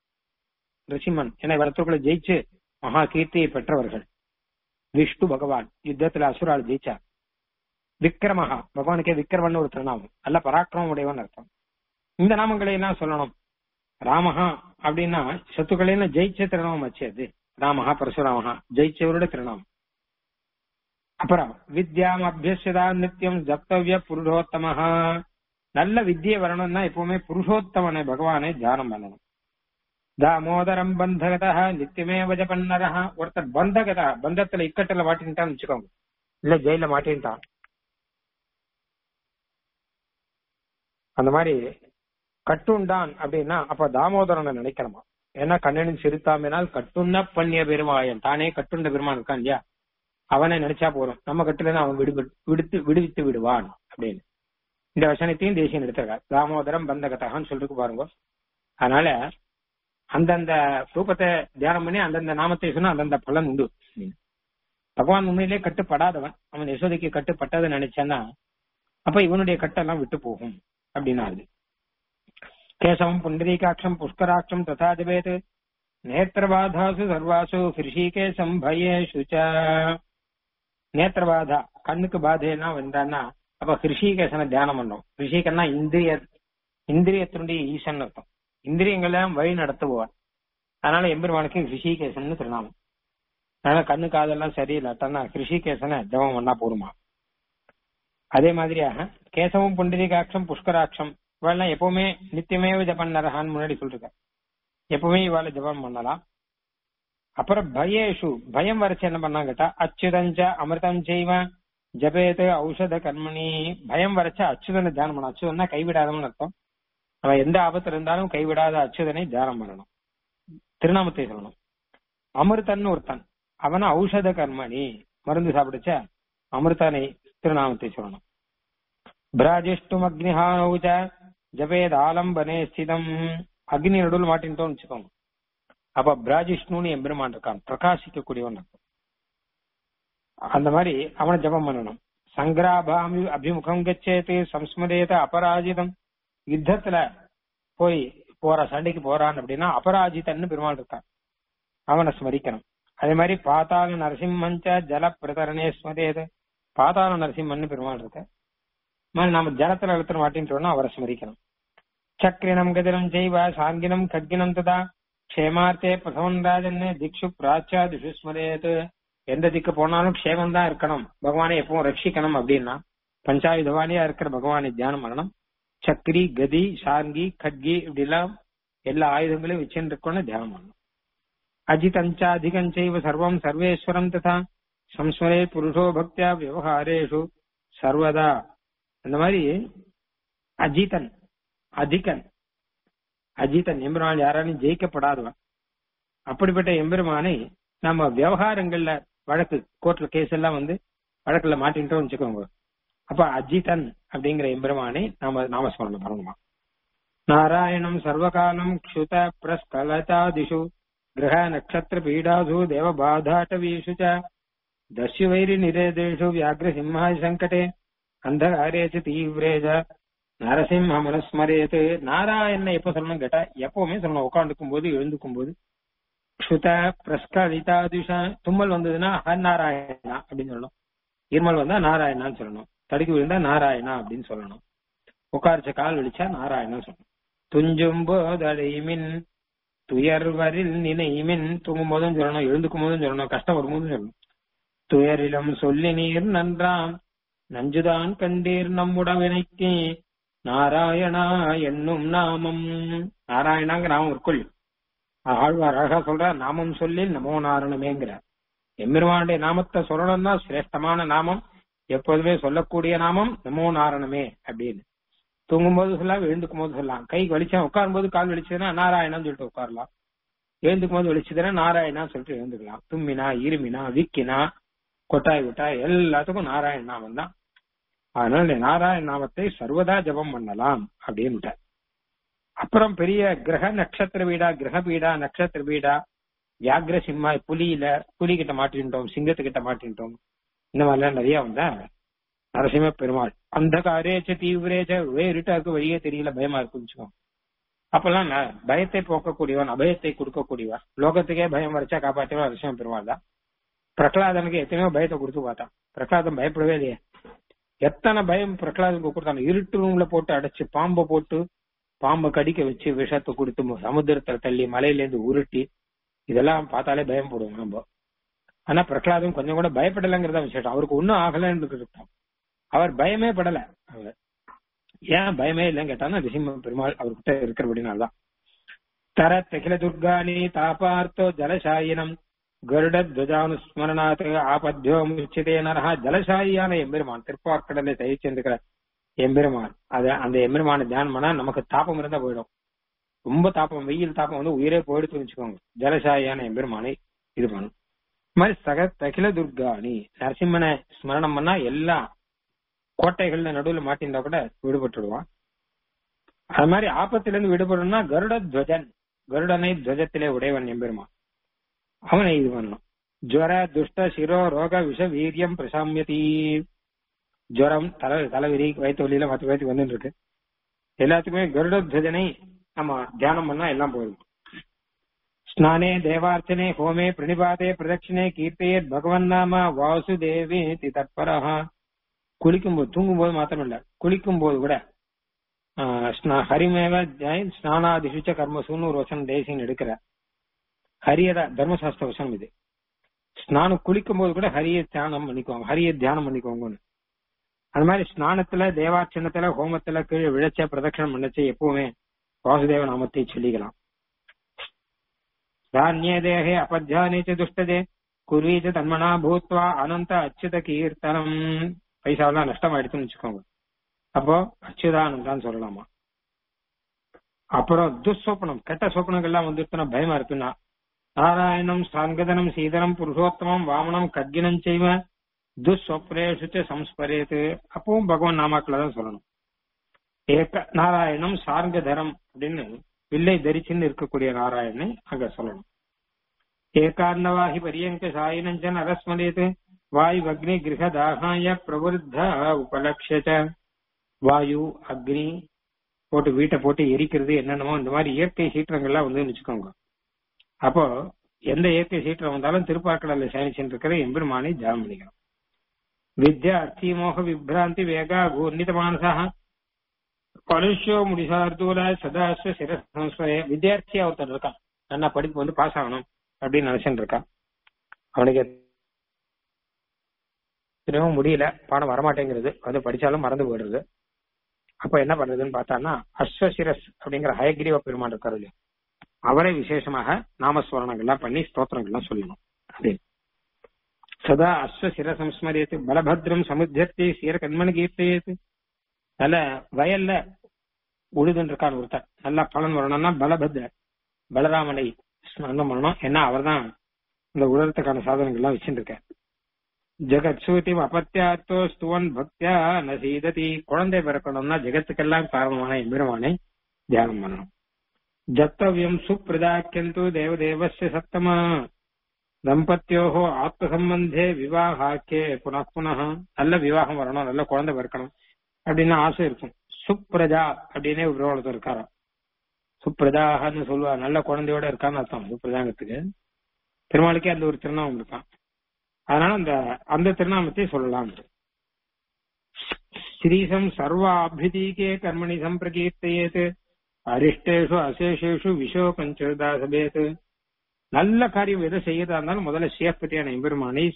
ரிஷிமன் என சத்ருக்களை ஜெயிச்சு மகா கீர்த்தியை பெற்றவர்கள் விஷ்ணு பகவான் யுத்தத்துல அசுரால் ஜெயிச்சார் விக்ரமஹா பகவானுக்கே விக்ரமன் ஒரு திருநாமம் நல்ல பராக்கிரமம் உடையவன் அர்த்தம் இந்த நாமங்களை எல்லாம் சொல்லணும் ராமஹா அப்படின்னா சத்துக்களையும் ஜெயிச்ச திருநாமம் வச்சு அது ராமஹா பரசுராமஹா ஜெயிச்சவரோட திருநாமம் அப்புறம் வித்யாம் அபியசதா நித்தியம் ஜப்தவ்ய புருஷோத்தமஹா நல்ல வித்தியை வரணும்னா எப்பவுமே புருஷோத்தமனை பகவானை தியானம் பண்ணணும் தாமோதரம் பந்தகதா நித்தியமே வஜபன்னரா ஒருத்தர் பந்தகதா பந்தத்துல இக்கட்டுல மாட்டின்ட்டான்னு வச்சுக்கோங்க இல்ல ஜெயில மாட்டின்ட்டான் அந்த மாதிரி கட்டுண்டான் அப்படின்னா அப்ப தாமோதரனை நினைக்கணுமா ஏன்னா கண்ணனின் சிறுத்தாமினால் கட்டுண்ண பண்ணிய பெருமாயன் தானே கட்டுண்ட பெருமான் இருக்கான் இல்லையா அவனை நினைச்சா போறோம் நம்ம கட்டுல அவன் விடு விடுத்து விடுவித்து விடுவான் அப்படின்னு இந்த வசனத்தையும் தேசியம் எடுத்திருக்கார் தாமோதரம் பந்தகதான்னு சொல்லிருக்கு பாருங்க அதனால அந்தந்த ரூபத்தை தியானம் பண்ணி அந்தந்த நாமத்தை சொன்னா அந்தந்த பலன் உண்டு பகவான் உண்மையிலே கட்டுப்படாதவன் அவன் யசோதைக்கு கட்டுப்பட்டதை நினைச்சான்னா அப்ப இவனுடைய கட்டெல்லாம் விட்டு போகும் அப்படின்னா அது கேசவம் புண்டரீகாட்சம் புஷ்கராட்சம் ததா ஜபேத் நேத்திரபாதாசு சர்வாசு ஹிருஷிகேசம் பயேஷு நேத்திரபாதா கண்ணுக்கு பாதையெல்லாம் வந்தான்னா அப்ப ஹிருஷிகேசனை தியானம் பண்ணோம் ஹிருஷிகன்னா இந்திரிய இந்திரியத்தினுடைய ஈசன் அர்த்தம் இந்திரியங்களை வழி நடத்துவார் அதனால எம்பெருமானுக்கு ஹிருஷிகேசன் திருநாமம் அதனால கண்ணு காதெல்லாம் சரியில்லாட்டன்னா ஹிருஷிகேசனை ஜபம் பண்ணா போருமா அதே மாதிரியாக கேசவம் புண்டரிகாட்சம் புஷ்கராட்சம் இவெல்லாம் எப்பவுமே நித்தியமேவ ஜபம் நரகான்னு முன்னாடி சொல்லிருக்க எப்பவுமே இவாள ஜபம் பண்ணலாம் அப்புறம் பயேஷு பயம் வரைச்சு என்ன பண்ணா கேட்டா அச்சுதஞ்ச அமிர்தம் செய்வன் ஜபேது ஔஷத கர்மணி பயம் வரைச்ச அச்சுதனை தியானம் பண்ணணும் அச்சுதன்னா கைவிடாதவன் அர்த்தம் அவன் எந்த ஆபத்துல இருந்தாலும் கைவிடாத அச்சுதனை தியானம் பண்ணணும் திருநாமத்தை சொல்லணும் அமிர்தன் ஒருத்தன் அவன ஔஷத கர்மணி மருந்து சாப்பிடுச்ச அமிர்தனை திருநாமத்தை சொல்லணும் பிராஜிஷ்டும் அக்னிஹானௌச்ச ஜபேத் ஆலம்பனே ஸ்திதம் அக்னி நடுவில் மாட்டின்ட்டோம்னு வச்சுக்கோங்க அப்ப பிராஜிஷ்ணுன்னு எம்பெருமான் இருக்கான் பிரகாசிக்கக்கூடியவன் இருக்கும் அந்த மாதிரி அவனை ஜபம் பண்ணணும் சங்கிராபாமி அபிமுகம் கச்சேத்து சம்ஸ்மரேத அபராஜிதம் யுத்தத்துல போய் போற சண்டைக்கு போறான் அப்படின்னா அபராஜிதன்னு பெருமாள் இருக்கான் அவனை ஸ்மரிக்கணும் அதே மாதிரி பாத்தாள நரசிம்மஞ்ச ஜல பிரதரணே ஸ்மரேத பாதாள நரசிம்மன்னு பெருமாள் இருக்க மாதிரி நாம ஜலத்துல அழுத்த மாட்டேன்னு அவரை ஸ்மரிக்கணும் சக்ரினம் கதிரம் செய்வ சாங்கினம் கட்கினம் ததா க்ஷேமார்த்தே பிரசவன் ராஜன்னு திக்ஷு பிராச்சா திஷு ஸ்மரேத் எந்த திக்கு போனாலும் க்ஷேமம் தான் இருக்கணும் பகவானை எப்பவும் ரட்சிக்கணும் அப்படின்னா பஞ்சாயுதவானியா இருக்கிற பகவானை தியானம் பண்ணணும் சக்ரி கதி சாங்கி கட்கி இப்படி எல்லாம் எல்லா ஆயுதங்களையும் வச்சுட்டு இருக்கணும் தியானம் பண்ணணும் அஜிதஞ்சா அதிகஞ்சைவ சர்வம் சர்வேஸ்வரம் ததா சம்ஸ்மரே புருஷோ பக்தியா விவகாரேஷு சர்வதா அந்த மாதிரி அஜிதன் அதிகன் அஜிதன் எம்பெருமான் யாராலும் ஜெயிக்கப்படாதவன் அப்படிப்பட்ட எம்பெருமானை நம்ம விவகாரங்கள்ல வழக்கு கோர்ட்ல கேஸ் எல்லாம் வந்து வழக்குல மாட்டின்ட்டோம் வச்சுக்கோங்க அப்ப அஜிதன் அப்படிங்கிற எம்பெருமானை நாம நாமஸ்மரணம் பண்ணணுமா நாராயணம் சர்வகாலம் க்ஷுத பிரஸ்கலதாதிஷு கிரக நட்சத்திர பீடாசு தேவ பாதாட்டவீஷு ச தஸ்யு வைரி நிரேதேஷு வியாக்ர சிம்ஹாய சங்கடே அந்தகாரே ச தீவிரே ச நரசிம்ம மனஸ்மரேத்து நாராயணனை எப்ப சொல்லணும் கேட்டா எப்பவுமே சொல்லணும் உட்காந்துக்கும் போது எழுந்துக்கும் போது க்ஷுத பிரஸ்கலிதாதிஷா தும்மல் வந்ததுன்னா ஹ நாராயணா அப்படின்னு சொல்லணும் இருமல் வந்தா நாராயணான்னு சொல்லணும் தடுக்கி விழுந்தா நாராயணா அப்படின்னு சொல்லணும் உட்காரிச்ச கால் வலிச்சா நாராயணா சொல்லணும் துஞ்சும் போதடைமின் துயர்வரில் நினைமின் தூங்கும் போதும் சொல்லணும் எழுந்துக்கும் போதும் சொல்லணும் கஷ்டம் வரும்போதும் சொல்லணும் துயரிலும் சொல்லி நீர் நன்றாம் நஞ்சுதான் கண்டீர் நம்முடவினைக்கு நாராயணா என்னும் நாமம் நாராயணாங்கிற நாமம் இருக்குள் ஆழ்வார் அழகா சொல்ற நாமம் சொல்லி நமோ நாரணமேங்கிற எம்பெருமானுடைய நாமத்தை சொல்லணும்னா சிரேஷ்டமான நாமம் எப்போதுமே சொல்லக்கூடிய நாமம் நமோ நாரணமே அப்படின்னு தூங்கும் போது சொல்லலாம் எழுந்துக்கும் போது சொல்லலாம் கை வலிச்சா உட்காரும் போது கால் வலிச்சதுன்னா நாராயணான்னு சொல்லிட்டு உட்காரலாம் எழுந்துக்கும் போது வலிச்சதுன்னா நாராயணா சொல்லிட்டு எழுந்துக்கலாம் தும்மினா இருமினா விக்கினா கொட்டாய் விட்டாய் எல்லாத்துக்கும் நாராயண நாமம் தான் அதனால நாராயண நாமத்தை சர்வதா ஜபம் பண்ணலாம் அப்படின்னு அப்புறம் பெரிய கிரக நட்சத்திர வீடா கிரக வீடா நட்சத்திர வீடா வியாக்ர சிம்மா புலியில புலி கிட்ட மாட்டின்ட்டோம் சிங்கத்துக்கிட்ட மாட்டின்ட்டோம் இந்த மாதிரிலாம் நிறைய வந்தா நரசிம்ம பெருமாள் அந்த காரேச்ச தீவிரேச்ச ஒரே இருட்டா இருக்கு வழியே தெரியல பயமா இருக்குன்னு வச்சுக்கோங்க அப்பெல்லாம் நான் பயத்தை போக்கக்கூடியவன் அபயத்தை கொடுக்கக்கூடியவன் லோகத்துக்கே பயம் வரைச்சா காப்பாற்றவன் நரசிம்ம பெருமாள் தான் பிரகலாதனுக்கு எத்தனையோ பயத்தை கொடுத்து பார்த்தான் பிரகலாதம் பயப்படவே இல்லையே எத்தனை பயம் பிரகலாதனுக்கு கொடுத்தாங்க இருட்டு ரூம்ல போட்டு அடைச்சு பாம்பை போட்டு பாம்பை கடிக்க வச்சு விஷத்தை கொடுத்து சமுத்திரத்துல தள்ளி மலையில இருந்து உருட்டி இதெல்லாம் பார்த்தாலே பயம் போடுவோம் நம்ம ஆனா பிரகலாதம் கொஞ்சம் கூட பயப்படலைங்கிறத விசேஷம் அவருக்கு ஒன்னும் ஆகலன்னு இருக்கட்டும் அவர் பயமே படல அவர் ஏன் பயமே இல்லைன்னு கேட்டானா ரிசிம்ம பெருமாள் அவர்கிட்ட இருக்கிறபடினால்தான் தர தகில துர்காணி தாபார்த்தோ ஜலசாயினம் கருட துவஜானுஸ்மரணாத் ஆபத்யோ முச்சிதே நரஹா ஜலசாயியான எம்பெருமான் திருப்பார்க்கடலை தயிச்சென்றுக்கிற எம்பெருமான் அது அந்த எம்பெருமான தியானம் பண்ணா நமக்கு தாப்பம் இருந்தா போயிடும் ரொம்ப தாப்பம் வெயில் தாப்பம் வந்து உயிரே போயிடுச்சுன்னு வச்சுக்கோங்க ஜலசாயியான எம்பெருமானை இது பண்ணும் மாதிரி சக தகில துர்காணி நரசிம்மனை ஸ்மரணம் பண்ணா எல்லா கோட்டைகள்ல நடுவுல மாட்டிருந்தா கூட விடுபட்டுடுவான் அது மாதிரி ஆபத்திலிருந்து விடுபடணும்னா கருட துவஜன் கருடனை துவஜத்திலே உடையவன் எம்பெருமான் அவனை இது பண்ணணும் ஜுவர துஷ்ட சிரோ ரோக விஷ வீரியம் பிரசாமியதி ஜுவரம் தலை தலைவிரி வயிற்று வலியில மற்ற வயிற்று வந்துட்டு இருக்கு எல்லாத்துக்குமே கருட துவஜனை நம்ம தியானம் பண்ணா எல்லாம் போயிடும் ஸ்நானே தேவார்ச்சனே ஹோமே பிரணிபாதே பிரதட்சிணே கீர்த்தையே பகவன் நாம வாசுதேவே தத்பரஹ குளிக்கும்போது தூங்கும்போது மாத்திரம் இல்ல குளிக்கும்போது கூட ஆஹ் ஸ்நா- ஹரிமேவ ஜெய் ஸ்நானாதிசுச்ச கர்மசூன்னு ஒரு வசனம் தேசியம் எடுக்கிற ஹரியத தர்மசாஸ்திர வசனம் இது ஸ்நானம் குளிக்கும் போது கூட ஹரிய தியானம் பண்ணிக்குவாங்க ஹரிய தியானம் பண்ணிக்குவாங்கன்னு அது மாதிரி ஸ்நானத்துல தேவார்ச்சனத்துல ஹோமத்துல கீழே விழச்ச பிரதட்சணம் பண்ணச்ச எப்பவுமே வாசுதேவ நாமத்தை சொல்லிக்கலாம் தானியே தேகே அபத்தியானே ச துஷ்டதே குர்வீச்ச தன்மனா பூத்வா அனந்த அச்சுத கீர்த்தனம் பைசாவெல்லாம் நஷ்டமாயிடுச்சுன்னு வச்சுக்கோங்க அப்போ அச்சுதானந்தான்னு சொல்லலாமா அப்புறம் துஸ்வப்னம் கெட்ட சொப்னங்கள்லாம் வந்துட்டுனா பயமா இருக்குன்னா நாராயணம் சாங்கதனம் சீதனம் புருஷோத்தமம் வாமனம் கட்கினம் செய்வ துஸ்வப்னேஷு சம்ஸ்பரேது அப்பவும் பகவான் நாமாக்களை தான் சொல்லணும் ஏக நாராயணம் சார்கதரம் அப்படின்னு வில்லை தரிச்சுன்னு இருக்கக்கூடிய நாராயணனை அங்க சொல்லணும் ஏகார்ணவாகி பரியங்க சாயினஞ்சன் அரஸ்மரேது வாயு அக்னி கிரகதாகாய பிரவருத்த உபலட்ச வாயு அக்னி போட்டு வீட்டை போட்டு எரிக்கிறது என்னென்னமோ இந்த மாதிரி இயற்கை சீற்றங்கள்லாம் வந்து வச்சுக்கோங்க அப்போ எந்த இயற்கை சீற்றம் வந்தாலும் திருப்பாக்கடல்ல சயனிச்சுட்டு இருக்கிற எம்பெருமானை தியானம் பண்ணிக்கணும் வித்யா அர்த்தி மோக விப்ராந்தி வேகா கூர்ணித மானசா மனுஷோ முடிசார்தூல சதாஸ்வ சிரசம்ஸ்வரே வித்யார்த்தியா ஒருத்தர் இருக்கான் நல்லா படிப்பு வந்து பாஸ் ஆகணும் அப்படின்னு நினைச்சுட்டு இருக்கான் அவனுக்கு திரும்பவும் முடியல பாடம் வரமாட்டேங்கிறது வந்து படிச்சாலும் மறந்து போயிடுறது அப்ப என்ன பண்றதுன்னு பார்த்தான்னா அஸ்வசிரஸ் அப்படிங்கிற ஹயகிரீவ பெருமான் இருக்காரு இல்லையா அவரை விசேஷமாக நாமஸ்வரணங்கள்லாம் பண்ணி ஸ்தோத்திரங்கள்லாம் சொல்லணும் அப்படின்னு சதா அஸ்வசிர சம்ஸ்மரியத்து பலபத்ரம் சமுத்தியத்தை சீர கண்மணி கீர்த்தையத்து நல்ல வயல்ல உழுதுன்னு இருக்கான் ஒருத்தர் நல்லா பலன் வரணும்னா பலபத்ர பலராமனை ஸ்மரணம் பண்ணணும் ஏன்னா அவர்தான் இந்த உலகத்துக்கான சாதனங்கள்லாம் வச்சுட்டு இருக்கார் ஜெகத் சூதி அபத்தியாத்தோ ஸ்துவன் பக்தியா நசீததி குழந்தை பிறக்கணும்னா ஜெகத்துக்கெல்லாம் காரணமான எம்பெருமானை தியானம் பண்ணணும் ஜத்தவியம் சுப்பிரதாக்கியந்து தேவதேவஸ்ய சத்தமா தம்பத்தியோகோ ஆத்ம சம்பந்தே விவாகாக்கே புனః புனः நல்ல விவாகம் வரணும் நல்ல குழந்தை பிறக்கணும் அப்படின்னு ஆசை இருக்கும் சுப்ரஜா அப்படின்னே ஒரு ஒருத்தர் இருக்காராம் சுப்ரஜாகன்னு சொல்லுவா நல்ல குழந்தையோட இருக்கான்னு அர்த்தம் சுப்ரஜாங்கத்துக்கு பெருமாளுக்கே அந்த ஒரு திருநாமம் இருக்கான் அதனால அந்த அந்த திருநாமத்தை சொல்லலாம் ஸ்ரீசம் சர்வாபிதீகே கர்மணி சம்பிரகீர்த்தையேத் அரிஷ்டேஷு அசேஷேஷு விஷோகஞ்சதாசபேத் நல்ல காரியம் எதை செய்யறதா இருந்தாலும் முதல்ல சிவப்பதியான எம்பெருமானை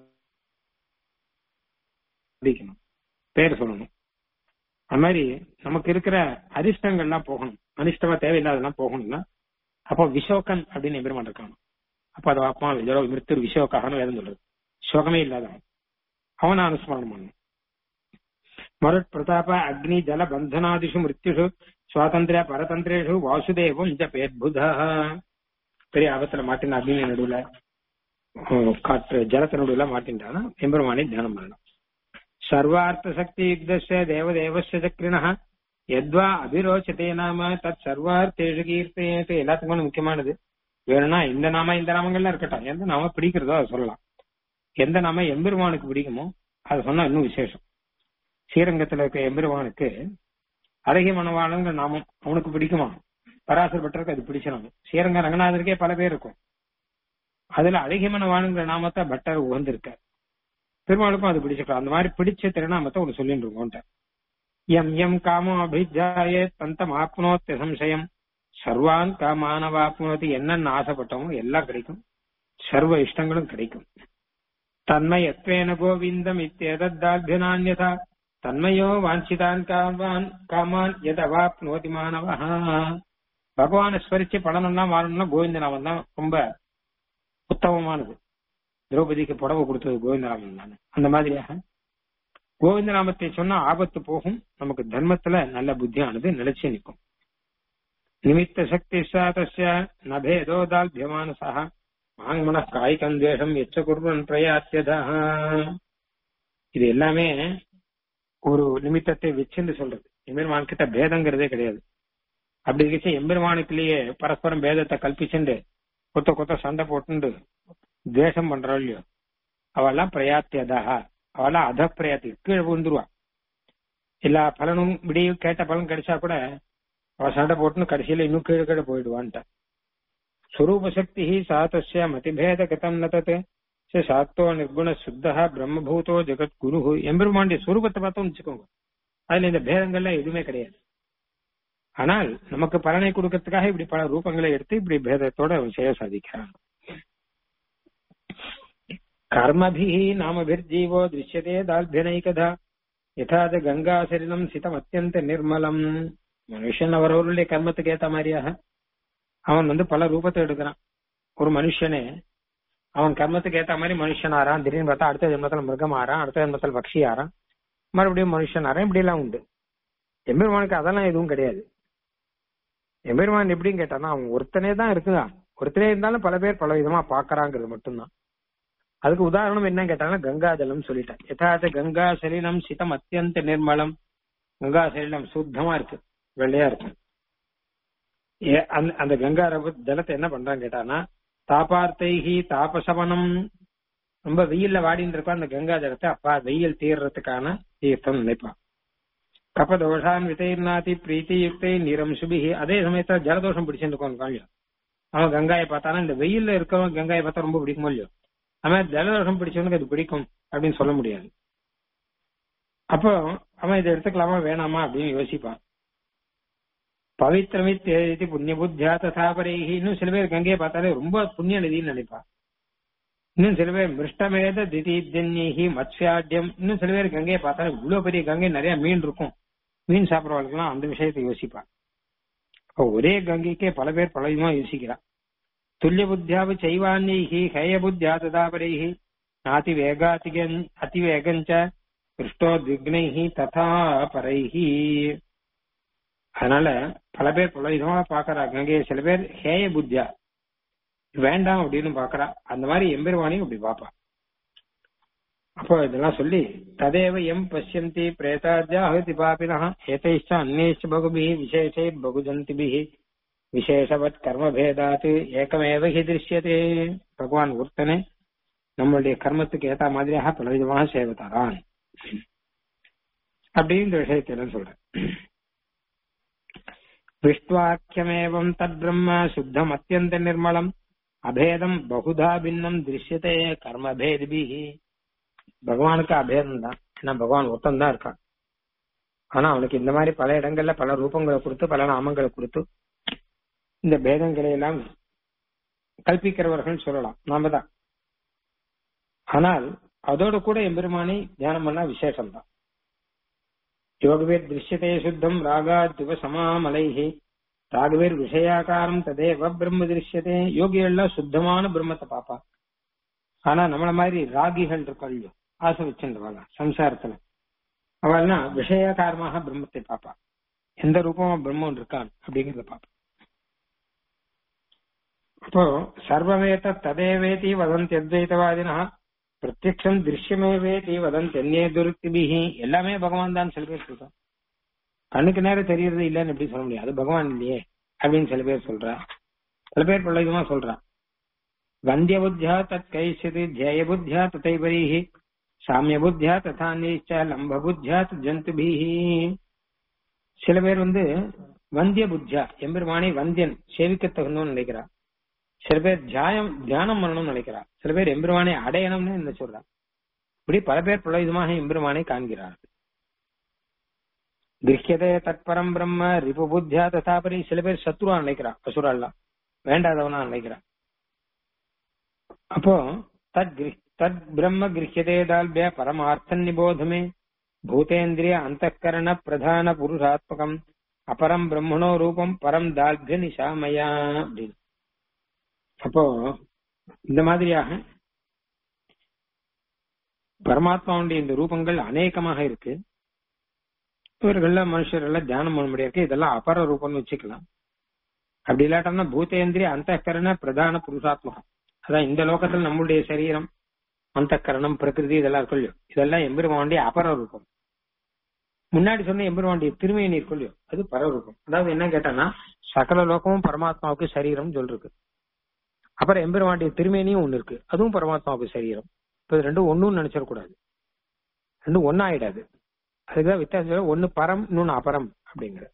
ஸ்மரிக்கணும் பேர் சொல்லணும் அது மாதிரி நமக்கு இருக்கிற அரிஷ்டங்கள்லாம் போகணும் அனிஷ்டமா தேவையில்லாதெல்லாம் போகணும்னா அப்போ விஷோகன் அப்படின்னு எம்பெருமான் இருக்கான் அப்ப அது அப்பா இதோ மிருத்து விஷோக்காகனு வேதம் சொல்றது சோகமே இல்லாதவன் அவனை அனுஸ்மரணம் பண்ணணும் மருட் பிரதாப அக்னி ஜல பந்தனாதிஷு மிருத்யுஷு சுவாதந்திர பரதந்திரேஷு வாசுதேவம் ஜபேத்புதா பெரிய ஆபத்துல மாட்டின அக்னி நடுவுல ஹம், காற்று ஜலத்து நடுவுல மாட்டின்றானா எம்பெருமானை தியானம் பண்ணணும் சர்வார்த்த சக்தி யுக்தஸ்ய தேவதேவஸ்ய சக்ரிணः எத்வா அபிரோச்சதே நாம தத் சர்வார்த்தேஷு கீர்த்தேத் எல்லாத்துக்கும் ஒண்ணு முக்கியமானது வேணும்னா இந்த நாம இந்த நாமங்கள்லாம் இருக்கட்டும் எந்த நாம பிடிக்கிறதோ அதை சொல்லலாம் எந்த நாம எம்பெருமானுக்கு பிடிக்குமோ அதை சொன்னா இன்னும் விசேஷம் ஸ்ரீரங்கத்துல இருக்க எம்பெருமானுக்கு அழகிய மனவாளங்கிற நாமம் அவனுக்கு பிடிக்குமா பராசர் பட்டருக்கு அது பிடிச்சிடும் ஸ்ரீரங்க ரங்கநாதருக்கே பல பேர் இருக்கும் அதுல அழகிய மனவாளுங்கிற நாமத்தை பட்டர் உகந்திருக்கார் பெருமாளுக்கும் அது பிடிச்சிருக்கோம் அந்த மாதிரி பிடிச்ச திருநாமத்தை ஒன்று சொல்லிட்டு இருக்கோம் எம் எம் காமோ அபிஜாயே தந்தம் ஆப்னோத்திய சம்சயம் சர்வான் காமானவாப்னோதி என்னென்ன ஆசைப்பட்டோமோ எல்லாம் கிடைக்கும் சர்வ இஷ்டங்களும் கிடைக்கும் தன்மயத்வேன கோவிந்தம் இத்தேதத்தாபியனான்யதா தன்மயோ வாஞ்சிதான் காமான் காமான் எத் அவாப்னோதி மாணவா பகவானை ஸ்மரிச்சு பலனெல்லாம் வாழணும்னா கோவிந்த நாமம் தான் ரொம்ப உத்தமமானது திரௌபதிக்கு புடவை கொடுத்தது கோவிந்தராமன் தானே அந்த மாதிரியாக கோவிந்த நாமத்தை சொன்னா ஆபத்து போகும் நமக்கு தர்மத்துல நல்ல புத்தியானது நிலைச்சு நிற்கும் நிமித்த சக்தி சாதஸ்ய நபேதோதால்பியமானசா வாங்மன காய்கம் தேசம் எச்ச குர்வன் பிரயாத்தியதா இது எல்லாமே ஒரு நிமித்தத்தை வச்சுன்னு சொல்றது எம்பெருமான் கிட்ட பேதங்கிறதே கிடையாது அப்படி இருந்துச்சு எம்பெருமானுக்குள்ளேயே பரஸ்பரம் பேதத்தை கல்பிச்சுண்டு கொத்த கொத்த சண்டை போட்டுண்டு துவேஷம் பண்றோம் இல்லையோ அவெல்லாம் பிரயாத்தியதா அவெல்லாம் அத பிரயாத்தி கீழே விழுந்துருவா எல்லா பலனும் இப்படி கேட்ட பலன் கிடைச்சா கூட அவ சண்டை போட்டுன்னு கடைசியில இன்னும் கீழே கீழே போயிடுவான்ட்ட ஸ்வரூப சக்தி சாதஸ்ய மதிபேத கதம் ந தத் சாத்தோ நிர்குண சுத்தா பிரம்மபூதோ ஜெகத் குரு எம்பெருமானுடைய சுரூபத்தை பார்த்தோம்னு வச்சுக்கோங்க அதுல இந்த பேதங்கள்லாம் எதுவுமே கிடையாது ஆனால் நமக்கு பலனை கொடுக்கறதுக்காக இப்படி பல ரூபங்களை எடுத்து இப்படி பேதத்தோட அவன் செய்ய சாதிக்கிறான் கர்மபி நாமபிர்ஜீவோ திருஷ்யதே தால்பியனைகதா யதாத கங்கா சரிலம் சிதம் அத்தியந்த நிர்மலம் மனுஷன் அவரவருடைய கர்மத்துக்கு ஏத்த மாதிரியாக அவன் வந்து பல ரூபத்தை எடுக்கிறான் ஒரு மனுஷனே அவன் கர்மத்துக்கு ஏத்த மாதிரி மனுஷன் ஆறான் திடீர்னு பார்த்தா அடுத்த ஜென்மத்தில் மிருகம் ஆறான் அடுத்த ஜென்மத்தில் பக்ஷி ஆறான் மறுபடியும் மனுஷன் ஆறான் இப்படி எல்லாம் உண்டு எம்பெருமானுக்கு அதெல்லாம் எதுவும் கிடையாது எம்பெருமான் எப்படின்னு கேட்டானா அவன் ஒருத்தனே தான் இருக்குதான் ஒருத்தனே இருந்தாலும் பல பேர் பல விதமா பாக்குறாங்கிறது மட்டும்தான் அதுக்கு உதாரணம் என்ன கேட்டாங்கன்னா கங்கா ஜலம் சொல்லிட்டேன் யதார்த்த கங்கா சலீலம் சிதம் அத்தியந்த நிர்மலம் கங்கா சலீலம் சுத்தமா இருக்கு வெள்ளையா இருக்கு ஏ- அந்த- அந்த கங்கா ரவ- ஜலத்தை என்ன பண்றான்னு கேட்டானா தாபார்த்தைகி தாபசவனம் ரொம்ப வெயில்ல வாடின்னு இருப்பா அந்த கங்கா ஜலத்தை அப்பா வெயில் தீர்றதுக்கான தீர்த்தம் நினைப்பான் கபதோஷான் விதைர்நாதி பிரீத்தி யுக்தை நிறம் சுபிகி அதே சமயத்துல ஜலதோஷம் பிடிச்சிட்டு இருக்கோம் காமியம் அவன் கங்காயை பார்த்தானா இந்த வெயில்ல இருக்கிறவன் கங்காயை பார்த்தா ரொம்ப பிடிக்குமோ இல்லையோ அவன் ஜலதோஷம் பிடிச்சவனுக்கு அது பிடிக்கும் அப்படின்னு சொல்ல முடியாது அப்போ அவன் இதை எடுத்துக்கலாமா வேணாமா அப்படின்னு யோசிப்பான் பவித்திரமித் தேதி புண்ணிய புத்தியா ததாபரேகி இன்னும் சில பேர் கங்கையை பார்த்தாலே ரொம்ப புண்ணிய நிதின்னு நினைப்பான் இன்னும் சில பேர் மிருஷ்டமேத திதிஜன்யி மத்ஸ்யாட்யம் இன்னும் சில பேர் கங்கையை பார்த்தாலே இவ்வளவு பெரிய கங்கை நிறைய மீன் இருக்கும் மீன் சாப்பிடறவர்களுக்கெல்லாம் அந்த விஷயத்தை யோசிப்பான் அப்போ ஒரே கங்கைக்கே பல பேர் பல விதமா யோசிக்கிறான் துல்லிய புத்தியாவு சைவான்யைஹி ஹேய புத்தியா ததாபரைஹி நாதி வேகாதிகன் அதிவேகஞ்ச கிருஷ்டோ திக்னைஹி ததா பரைஹி அதனால பல பேர் பல விதமா பாக்குறாங்க அங்கே சில பேர் ஹேய புத்தியா வேண்டாம் அப்படின்னு பாக்குறா அந்த மாதிரி எம்பெருவானையும் அப்படி பாப்பா அப்போ இதெல்லாம் சொல்லி ததேவ எம் பசியந்தி பிரேதாத்யாஹதி பாபினா ஏதைச்ச அந்நேச்ச பகுபி விசேஷை பகுஜந்திபி விசேஷவத் கர்மபேதாத்து ஏகமேவ ஹி திருஷ்யதே பகவான் ஒருத்தனே நம்மளுடைய கர்மத்துக்கு ஏத்த மாதிரியாக பலவிதமாக சேவை தரான் அப்படின்னு இந்த விஷயத்தை எல்லாம் சொல்றேன் விஷ்வாக்கியமேவம் தத் பிரம்ம சுத்தம் அத்தியந்த நிர்மலம் அபேதம் பகுதா பின்னம் திருஷ்யதே கர்மபேதிபிஹி பகவானுக்கு அபேதம் தான் ஏன்னா பகவான் ஒருத்தன் தான் இருக்கான் ஆனா அவனுக்கு இந்த மாதிரி பல இடங்கள்ல பல ரூபங்களை கொடுத்து பல நாமங்களை கொடுத்து இந்த பேதங்களை எல்லாம் கல்பிக்கிறவர்கள் சொல்லலாம் நாம தான் ஆனால் அதோட கூட எம்பெருமானை தியானம் பண்ணா விசேஷம் தான் யோகவேர் திருஷ்யதே சுத்தம் ராகா திவ சமாமலைஹி ராகவேர் விஷயாகாரம் ததேவ பிரம்ம திருஷ்யதே யோகிகள்லாம் சுத்தமான பிரம்மத்தை பாப்பா ஆனா நம்மள மாதிரி ராகிகள் இருக்கோம் இல்லையோ ஆசை வச்சுருவாங்க சம்சாரத்துல அவள்லாம் விஷயாகாரமாக பிரம்மத்தை பாப்பா எந்த ரூபமா பிரம்மம் இருக்கான் அப்படிங்கறத பாப்பா அப்போ சர்வமேத ததேவேதி வதந்தி அத்வைதவாதினா பிரத்யக்ஷம் திருஷ்யமேவேதி வதந்தி அந்நே துருத்திபிஹி எல்லாமே பகவான் தான் சில பேர் சொல்றோம் கண்ணுக்கு நேரம் தெரியறது இல்லைன்னு எப்படி சொல்ல முடியாது அது பகவான் இல்லையே அப்படின்னு சில பேர் சொல்றா சில பேர் பல விதமா சொல்றா வந்திய புத்தியா தத் கைசிது ஜெய புத்தியா ததைபரீஹி சாமிய புத்தியா ததா நீச்ச லம்ப புத்தியா ஜந்துபிஹி சில பேர் வந்து வந்திய புத்தியா எம்பெருமானை வந்தியன் சேவிக்க தகுந்தோன்னு நினைக்கிறா சில பேர் தியாயம் தியானம் பண்ணணும்னு நினைக்கிறா சில பேர் எம்பெருமானை அடையணும்னு என்ன சொல்றா இப்படி பல பேர் பல விதமாக எம்பெருமானை காண்கிறார்கள் கிரகியதே தத்பரம் பிரம்ம ரிபு புத்தியா ததாபரி சில பேர் சத்ருவா நினைக்கிறா அசுராலாம் வேண்டாதவனா நினைக்கிறா அப்போ தத் கிரி- தத் பிரம்ம கிரகியதே தால்பிய பரமார்த்த நிபோதமே பூதேந்திரிய அந்தఃகரண பிரதான புருஷாத்மகம் அபரம் பிரம்மணோ ரூபம் பரம் தால்பிய நிஷாமயா அப்படின்னு அப்போ இந்த மாதிரியாக பரமாத்மாவுடைய இந்த ரூபங்கள் அநேகமாக இருக்கு இவர்கள மனுஷர்கள் தியானம் பண்ண முடியாது இதெல்லாம் அபர ரூபம்னு வச்சுக்கலாம் அப்படி இல்லாட்டம்னா பூதேந்திரிய அந்தகரண பிரதான புருஷாத்மகம் அதான் இந்த லோகத்துல நம்மளுடைய சரீரம் அந்தகரணம் பிரகிருதி இதெல்லாம் இருக்கும் இல்லையோ இதெல்லாம் எம்பெருமானுடைய அபர ரூபம் முன்னாடி சொன்ன எம்பெருமானுடைய திருமையை இருக்கும் இல்லையோ அது பரரூபம் அதாவது என்ன கேட்டான்னா சகல லோகமும் பரமாத்மாவுக்கு சரீரம் சொல்லிருக்கு அப்புறம் எம்பெருமானுடைய திருமேனியும் ஒண்ணு இருக்கு அதுவும் பரமாத்மாவுக்கு சரீரம் இப்ப இது ரெண்டும் ஒண்ணுன்னு நினைச்சிடக்கூடாது ரெண்டும் ஒன்னாயிடாது அதுக்குதான் வித்தியாசம் ஒண்ணு பரம் இன்னொன்னு அபரம் அப்படிங்கிற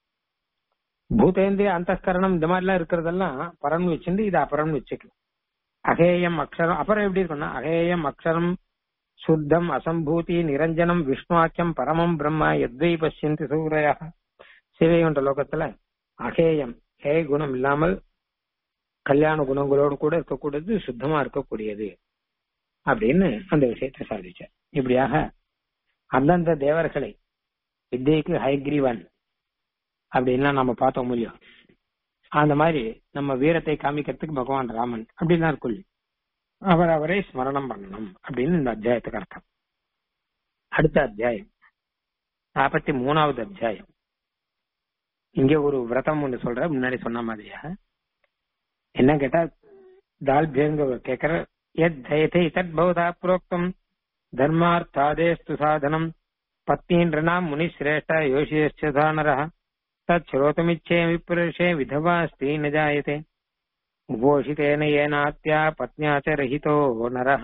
பூதேந்திரிய அந்தகரணம் இந்த மாதிரி எல்லாம் இருக்கிறதெல்லாம் பரம்னு வச்சுட்டு இது அபரம்னு வச்சுக்கலாம் அகேயம் அக்ஷரம் அப்புறம் எப்படி இருக்கும்னா அகேயம் அக்ஷரம் சுத்தம் அசம்பூதி நிரஞ்சனம் விஷ்ணுவாக்கியம் பரமம் பிரம்ம எத்வை பசியந்தி சூரையா சிவைகுண்ட லோகத்துல அகேயம் ஹே குணம் இல்லாமல் கல்யாண குணங்களோடு கூட இருக்கக்கூடியது சுத்தமா இருக்கக்கூடியது அப்படின்னு அந்த விஷயத்தை சாதிச்சார் இப்படியாக அந்தந்த தேவர்களை வித்யைக்கு ஹைக்ரீவன் அப்படின்லாம் நம்ம பார்த்தோம் முடியும் அந்த மாதிரி நம்ம வீரத்தை காமிக்கிறதுக்கு பகவான் ராமன் அப்படின்லாம் இருக்கும் அவர் அவரை ஸ்மரணம் பண்ணணும் அப்படின்னு இந்த அத்தியாயத்துக்கு அர்த்தம் அடுத்த அத்தியாயம் நாற்பத்தி மூணாவது அத்தியாயம் இங்க ஒரு விரதம் ஒன்று சொல்ற முன்னாடி சொன்ன மாதிரியா என்ன கேட்டா தால் பேங்க கேக்குற எத் தயத்தை தத் பௌதா புரோக்தம் தர்மார்த்தாதேஸ்து சாதனம் பத்னீன்றனாம் முனிசிரேஷ்ட யோசியஸ்தானர தத் ஸ்ரோதமிச்சே விப்புருஷே விதவா ஸ்திரீ ந ஜாயते உபோஷிதேன ஏனாத்யா பத்னியா ச ரஹிதோ நரஹ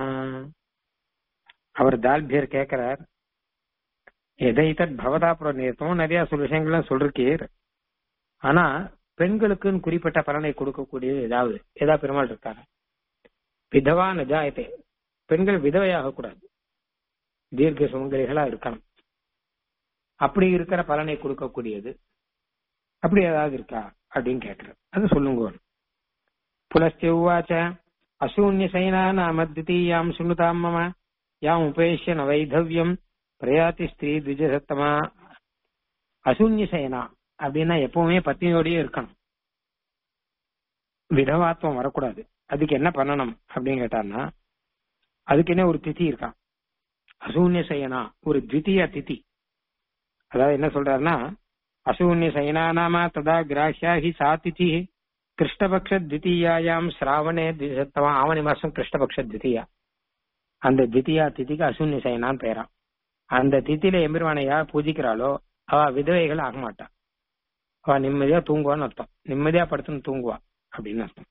அவர் தால்பியர் கேட்கிறார் எதை தத் பவதா புரோநீர்த்தம் நிறைய சில விஷயங்கள்லாம் சொல்றீர் ஆனா பெண்களுக்குன்னு குறிப்பிட்ட பலனை கொடுக்கக்கூடியது ஏதாவது ஏதாவது பெருமாள் இருக்காரு விதவா நஜாயத்தை பெண்கள் விதவையாக கூடாது தீர்க்க சுமங்கலிகளா இருக்கணும் அப்படி இருக்கிற பலனை கொடுக்கக்கூடியது அப்படி ஏதாவது இருக்கா அப்படின்னு கேட்கிறார் அது சொல்லுங்க புலஸ்தி உவாச்ச அசூன்ய சைனா நாம தித்தீயாம் சுனுதாம் மம யாம் உபேஷ்ய நவைதவ்யம் பிரயாத்தி ஸ்திரீ திஜசத்தமா அசூன்ய சைனா அப்படின்னா எப்பவுமே பத்தினியோடயே இருக்கணும் விதவாத்துவம் வரக்கூடாது அதுக்கு என்ன பண்ணணும் அப்படின்னு கேட்டார்னா அதுக்கு என்ன ஒரு திதி இருக்கான் அசூன்ய சயனா ஒரு த்விதீய திதி அதாவது என்ன சொல்றாருன்னா அசூன்ய சயனா நாம ததா கிராஹ்யா ஹி சா திதி கிருஷ்ணபக்ஷ தித்தீயாயாம் சிராவணே திசத்தமா ஆவணி மாசம் கிருஷ்ணபக்ஷ தித்தியா அந்த தித்தியா திதிக்கு அசூன்ய சயனான்னு பெயரான் அந்த திதியில எம்பெருமானை யார் பூஜிக்கிறாளோ அவ விதவைகள் ஆக மாட்டா அவ நிம்மதியா தூங்குவான்னு அர்த்தம் நிம்மதியா படுத்துன்னு தூங்குவா அப்படின்னு அர்த்தம்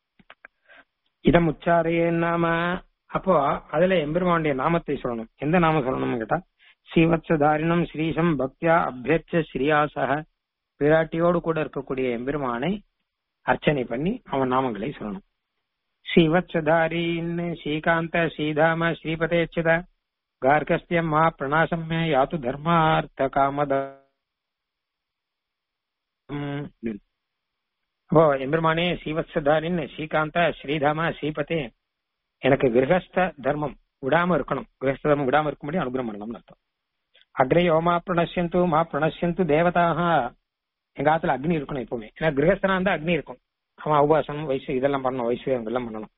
இதம் உச்சாரையே நாம அப்போ அதுல எம்பெருமானுடைய நாமத்தை சொல்லணும் எந்த நாமம் சொல்லணும்னு கேட்டா ஸ்ரீவத்சதாரிணம் ஸ்ரீசம் பக்தியா அபியட்ச ஸ்ரீயாசக பிராட்டியோடு கூட இருக்கக்கூடிய எம்பெருமானை அர்ச்சனை பண்ணி அவன் நாமங்களை சொல்லணும் ஸ்ரீவத்சதாரின் ஸ்ரீகாந்த ஸ்ரீதாம ஸ்ரீபதேச்சத கார்கஸ்தியம் மா பிரணாசம்ய யாத்து தர்மார்த்த காமத அப்போ எம்பெருமானே ஸ்ரீவத்சதாரின் ஸ்ரீகாந்த ஸ்ரீதாம ஸ்ரீபதே எனக்கு கிரகஸ்த தர்மம் விடாம இருக்கணும் கிரகஸ்த தர்மம் விடாம இருக்கும்படி அனுகிரகம் பண்ணணும்னு அர்த்தம் அக்ரே மா பிரணசியந்து மா பிரணசியந்து தேவதாக எங்க ஆத்துல அக்னி இருக்கணும் எப்பவுமே ஏன்னா கிரகஸ்தனா இருந்தா அக்னி இருக்கும் அவன் உபாசனம் வயசு இதெல்லாம் பண்ணணும் வைஸ்வயம் எல்லாம் பண்ணணும்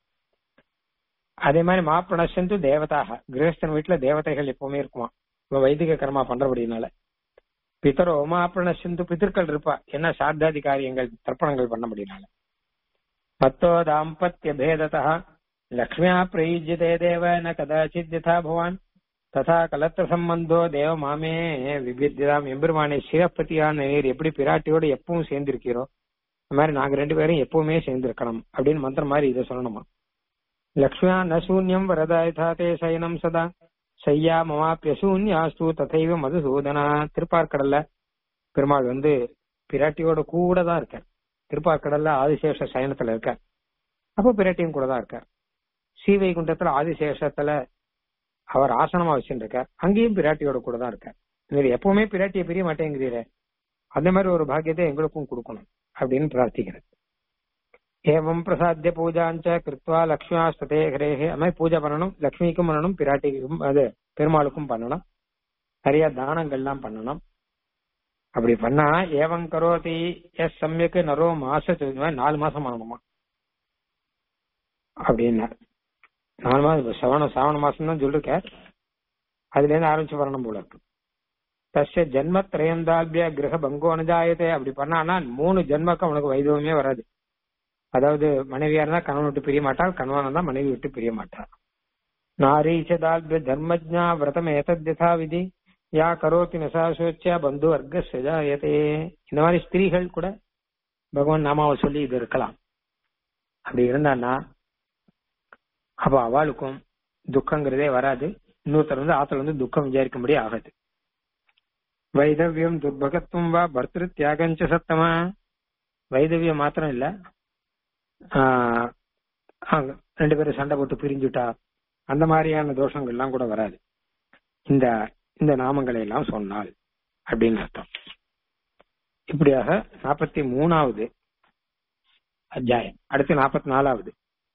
அதே மாதிரி மா பிரணசியந்து தேவதாக கிரகஸ்தன் வீட்டுல தேவதைகள் எப்பவுமே இருக்குமா இப்ப வைதிக கர்மா பண்றபடினால பித்தரோ மா பிரணசியந்து பித்தர்கள் இருப்பா என்ன சாத்தாதி காரியங்கள் தர்ப்பணங்கள் பண்ண முடியினால மத்தோ தாம்பத்திய பேதத்தா லக்ஷ்மியா பிரயுஜ்யதே தேவ ந கதாச்சித் யதா பவான் ததா கலத்திர சம்பந்தோ தேவ மாமே விபியதாம் எம்பெருமானை சிவப்பதியான நீர் எப்படி பிராட்டியோட எப்பவும் சேர்ந்திருக்கிறோ இந்த மாதிரி நாங்க ரெண்டு பேரும் எப்பவுமே சேர்ந்திருக்கணும் அப்படின்னு மந்திரம் மாதிரி இதை சொல்லணுமா லக்ஷ்மியா ந சூன்யம் வரதா யதா தே சயனம் சதா சையா மமாப்பியசூன்யாஸ்து ததைவ மதுசூதனா திருப்பார்கடல்ல பெருமாள் வந்து பிராட்டியோட கூட தான் இருக்கார் திருப்பார்கடல்ல ஆதிசேஷ சயனத்துல இருக்கார் அப்போ பிராட்டியும் கூட தான் இருக்கார் ஸ்ரீவைகுண்டத்துல ஆதிசேஷத்துல அவர் ஆசனமா வச்சுருக்கார் அங்கேயும் பிராட்டியோட கூட தான் இருக்கார் இவர் எப்பவுமே பிராட்டியை பிரிய மாட்டேங்கிறீர அந்த மாதிரி ஒரு பாக்கியத்தை எங்களுக்கும் கொடுக்கணும் அப்படின்னு பிரார்த்திக்கிறது ஏவம் பிரசாத்திய பூஜாஞ்ச கிருத்வா லக்ஷ்மியா ஸ்ததே ஹரேஹே அது மாதிரி பூஜை பண்ணணும் லக்ஷ்மிக்கும் பண்ணணும் பிராட்டிக்கும் அது பெருமாளுக்கும் பண்ணணும் நிறைய தானங்கள்லாம் பண்ணணும் அப்படி பண்ணா ஏவம் கரோதி எஸ் சமயக்கு நரோ மாச நாலு மாசம் பண்ணணுமா அப்படின்னா நாலு மாதம் சவண சாவண மாசம் தான் சொல்லிருக்கார் அதுல இருந்து ஆரம்பிச்சு வரணும் போல இருக்கு தஸ்ய ஜென்ம திரயந்தாபிய கிரக பங்கோ அனுஜாயத்தை அப்படி பண்ணானா மூணு ஜென்மக்கு அவனுக்கு வைதவமே வராது அதாவது மனைவியா இருந்தா கணவன் விட்டு பிரிய மாட்டாள் கணவன் இருந்தா மனைவி விட்டு பிரிய மாட்டாள் நாரீச்சதால்பிய தர்மஜா விரதம் ஏதத்யதா விதி யா கரோத்தி நசாசோச்சியா பந்து வர்க்க சஜாயதே இந்த மாதிரி ஸ்திரீகள் கூட பகவான் நாமாவை சொல்லி இது இருக்கலாம் அப்படி இருந்தான்னா அப்ப அவளுக்கும் துக்கங்கிறதே வராது இன்னொருத்தர் வந்து ஆத்துல வந்து துக்கம் விசாரிக்கும்படி ஆகாது வைதவியம் துர்பகத்துவம் வா பர்திரு தியாகஞ்ச சத்தமா வைதவியம் மாத்திரம் இல்ல ஆங்க, ரெண்டு பேரும் சண்டை போட்டு பிரிஞ்சுட்டா அந்த மாதிரியான தோஷங்கள்லாம் கூட வராது இந்த இந்த நாமங்களை எல்லாம் சொன்னால் அப்படின்னு அர்த்தம் இப்படியாக நாற்பத்தி மூணாவது அத்தியாயம் அடுத்து நாற்பத்தி நாலாவது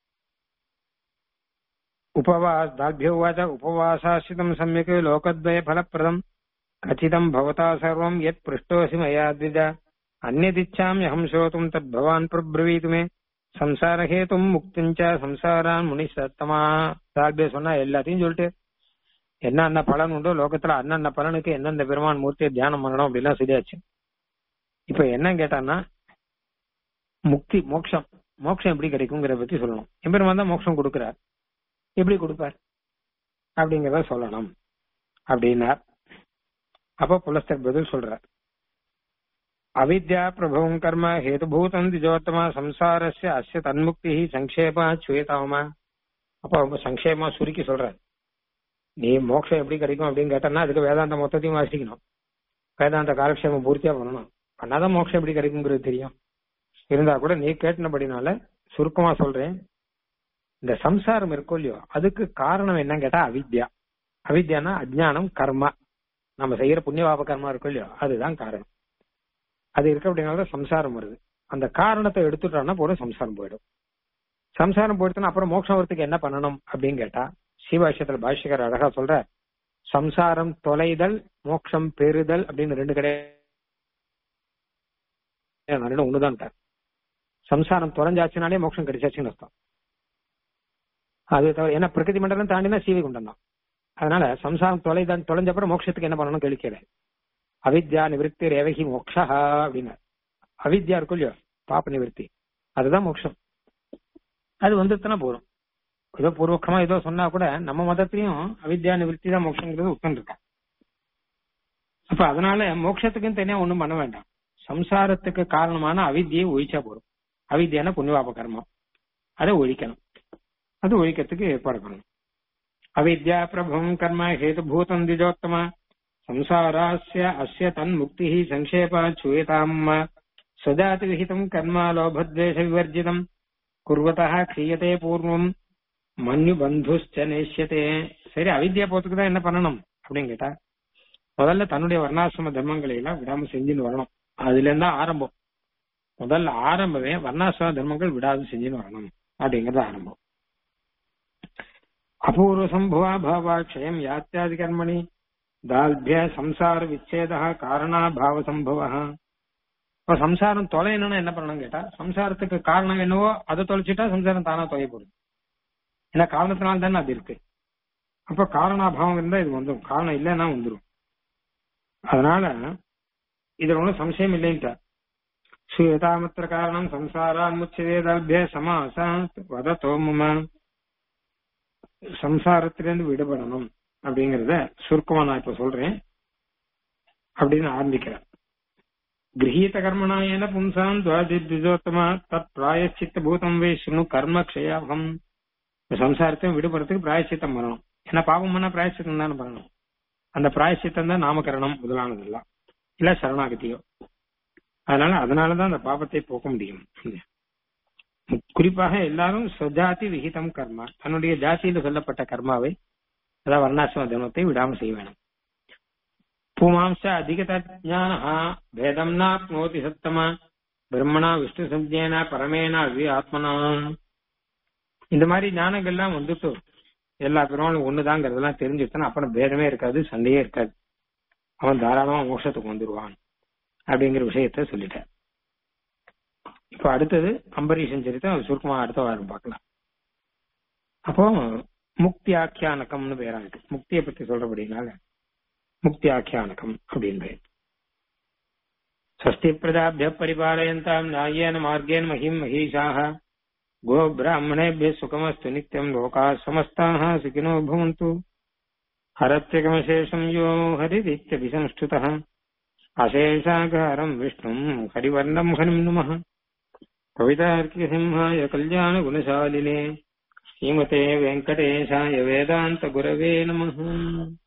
உபவாஸ் தால்பியோவாச்ச உபவாசாசிதம் சமயக் லோகத்வய பலப்பிரதம் கச்சிதம் பவதா சர்வம் யத் பிருஷ்டோசி மயா த்விஜ அந்நதிச்சாமியகம் ஸ்ரோதும் தத் பவான் பிரப்ரவீது மே சம்சாரஹேதும் முக்திஞ்ச சம்சாரான் முனி சத்தமா தால்பிய சொன்னா எல்லாத்தையும் சொல்லிட்டு என்னென்ன பலன் உண்டோ லோகத்துல அன்னன்ன பலனுக்கு எந்தெந்த பெருமான் மூர்த்தியை தியானம் பண்ணணும் அப்படிலாம் சொல்லியாச்சு இப்ப என்ன கேட்டான்னா முக்தி மோட்சம் மோட்சம் எப்படி கிடைக்குங்கிறத பத்தி சொல்லணும் எம்பெருமான் தான் மோட்சம் கொடுக்கிறார் எப்படி கொடுப்பார் அப்படிங்கறத சொல்லணும் அப்படின்னார் அப்ப புலஸ்தர் பதில் சொல்றார் அவித்யா பிரபவம் கர்ம ஹேதுபூதம் திஜோத்தமா சம்சாரஸ்ய அஸ்ய தன்முக்தி சங்கேபா சுயதாமா அப்ப ரொம்ப சங்கேபமா சுருக்கி சொல்றார் நீ மோட்சம் எப்படி கிடைக்கும் அப்படின்னு கேட்டனா அதுக்கு வேதாந்த மொத்தத்தையும் வாசிக்கணும் வேதாந்த காலக்ஷேமம் பூர்த்தியா பண்ணணும் பண்ணாதான் மோட்சம் எப்படி கிடைக்குங்கிறது தெரியும் இருந்தா கூட நீ கேட்டினபடினால சுருக்கமா சொல்றேன் இந்த சம்சாரம் இருக்கோ இல்லையோ அதுக்கு காரணம் என்னன்னு கேட்டா அவித்யா அவித்யானா அஜ்ஞானம் கர்மா நம்ம செய்யற புண்ணியபாப கர்மா இருக்கோ இல்லையோ அதுதான் காரணம் அது இருக்க அப்படின்னால சம்சாரம் வருது அந்த காரணத்தை எடுத்துட்டோம்னா போதும் சம்சாரம் போயிடும் சம்சாரம் போயிடுச்சுன்னா அப்புறம் மோட்சம் வரத்துக்கு என்ன பண்ணணும் அப்படின்னு கேட்டா சீபாஷ்யத்துல பாஷ்யகர் அழகா சொல்ற சம்சாரம் தொலைதல் மோட்சம் பெறுதல் அப்படின்னு ரெண்டு கிடையாது ஒண்ணுதான் சம்சாரம் தொலைஞ்சாச்சுனாலே மோட்சம் கிடைச்சாச்சுன்னு அர்த்தம் அது தவிர ஏன்னா பிரகிருதி மண்டலம் தாண்டினா சீவி குண்டம் தான் அதனால சம்சாரம் தொலைதான் தொலைஞ்சப்பறம் மோட்சத்துக்கு என்ன பண்ணணும் கேள்விக்கிறேன் அவித்யா நிவர்த்தி ரேவகி மோக்ஷா அப்படின்னு அவித்யா இருக்கும் இல்லையோ பாப்ப நிவர்த்தி அதுதான் மோட்சம் அது வந்துட்டுனா போதும் ஏதோ பூர்வக்கமா ஏதோ சொன்னா கூட நம்ம மதத்திலையும் அவித்யா நிவர்த்தி தான் மோட்சங்கிறது உட்கார்ந்து இருக்கா அப்ப அதனால மோட்சத்துக்குன்னு தனியா ஒண்ணும் பண்ண வேண்டாம் சம்சாரத்துக்கு காரணமான அவித்தியை ஒழிச்சா போதும் அவித்யான புண்ணியபாப கர்மம் அதை ஒழிக்கணும் அது ஒழிக்கிறதுக்கு ஏற்பாடு பண்ணணும் அவித்யா பிரபவம் கர்ம ஹேதுபூதம் திஜோத்தம संसारास्य अस्य तन्मुक्तिः सङ्क्षेपात् श्रूयताम् स्वजाति विहितम् कर्म लोभद्वेषविवर्जितम् कुर्वतः क्रियते பூர்வம் மன்யு பந்துஷ்ட நேஷ்யத்தே சரி அவித்யா போறதுக்கு தான் என்ன பண்ணணும் அப்படின்னு கேட்டா முதல்ல தன்னுடைய வர்ணாசிரம தர்மங்களை எல்லாம் விடாம செஞ்சுன்னு வரணும் அதுல இருந்தா ஆரம்பம் முதல்ல ஆரம்பமே வர்ணாசிரம தர்மங்கள் விடாது செஞ்சுன்னு வரணும் அப்படிங்கறது ஆரம்பம் அபூர்வ சம்பவா பாவாட்சயம் யாத்தியாதி கர்மணி தால்பிய சம்சார விச்சேத காரணா பாவ சம்பவ இப்ப சம்சாரம் தொலையணும்னா என்ன பண்ணணும் கேட்டா சம்சாரத்துக்கு காரணம் என்னவோ அதை தொலைச்சிட்டா சம்சாரம் தானா தொலை போடுது ஏன்னா காரணத்தினால தானே அது இருக்கு அப்ப காரணாபாவம் இருந்தா இது வந்துடும் காரணம் இல்லைன்னா வந்துடும் அதனால இதுல ஒன்றும் சம்சயம் இல்லைன்ட்டா சுயதாமத்திர காரணம் சம்சாராமுச்சதேதாபிய சமாசாத் வதத்தோ மம சம்சாரத்திலிருந்து விடுபடணும் அப்படிங்கறத சுருக்கமா நான் இப்ப சொல்றேன் அப்படின்னு ஆரம்பிக்கிறேன் கிரகீத கர்மணாயன பும்சான் துவாதித்விஜோத்தமா தத் பிராயச்சித்த பூதம் வே சுனு கர்ம க்ஷயாகம் சம்சாரத்தையும் விடுபடுறதுக்கு பிராயச்சித்தம் பண்ணணும் ஏன்னா பாவம் பண்ணா பிராயச்சித்தம் தானே பண்ணணும் அந்த பிராயச்சித்தம் தான் நாமகரணம் முதலானது எல்லாம் இல்ல சரணாகதியோ அதனால அதனாலதான் அந்த பாவத்தை போக்க முடியும் குறிப்பாக எல்லாரும் சுஜாதி விகிதம் கர்மா தன்னுடைய ஜாதியில் சொல்லப்பட்ட கர்மாவை அதாவது வர்ணாசிரம தர்மத்தை விடாம செய்ய வேணும் பூமாம்ச அதிகதஜான பேதம் நாப்னோதி சத்தமா பிரம்மணா விஷ்ணு சஞ்சேன பரமேனா அவ்வி ஆத்மனா இந்த மாதிரி ஞானங்கள்லாம் வந்துட்டு எல்லா பெருமாளும் ஒண்ணுதாங்கிறதெல்லாம் தெரிஞ்சுட்டா அப்புறம் பேதமே இருக்காது சண்டையே இருக்காது அவன் தாராளமா மோட்சத்துக்கு வந்துருவான் அப்படிங்கிற விஷயத்த சொல்லிட்டார் இப்ப அடுத்தது அம்பரீஷன் சரித்தம் சுருக்கமா அடுத்த வாரம் பார்க்கலாம் அப்போ முக்தி ஆக்கியானகம்னு பேரா இருக்கு முக்தியை பத்தி சொல்றபடினால முக்தி ஆக்கியானகம் அப்படின்னு பேர் ஸ்வஸ்தி பிரதாபிய பரிபாலயந்தாம் நியாயேன மார்கேன மகிம் மகீஷாக கோ பிராமணேபிய சுகமஸ்து நித்யம் லோகா சமஸ்தாக சுகினோ பவந்து ஹரத்யகமசேஷம் யோ ஹரிதித்யபிசம்ஸ்துதः அசேஷாகாரம் விஷ்ணும் ஹரிவர்ணம் ஹரிம் நமः कवितार्किसिंहाय कल्याणगुणशालिने श्रीमते वेङ्कटेशाय वेदान्तगुरवे नमः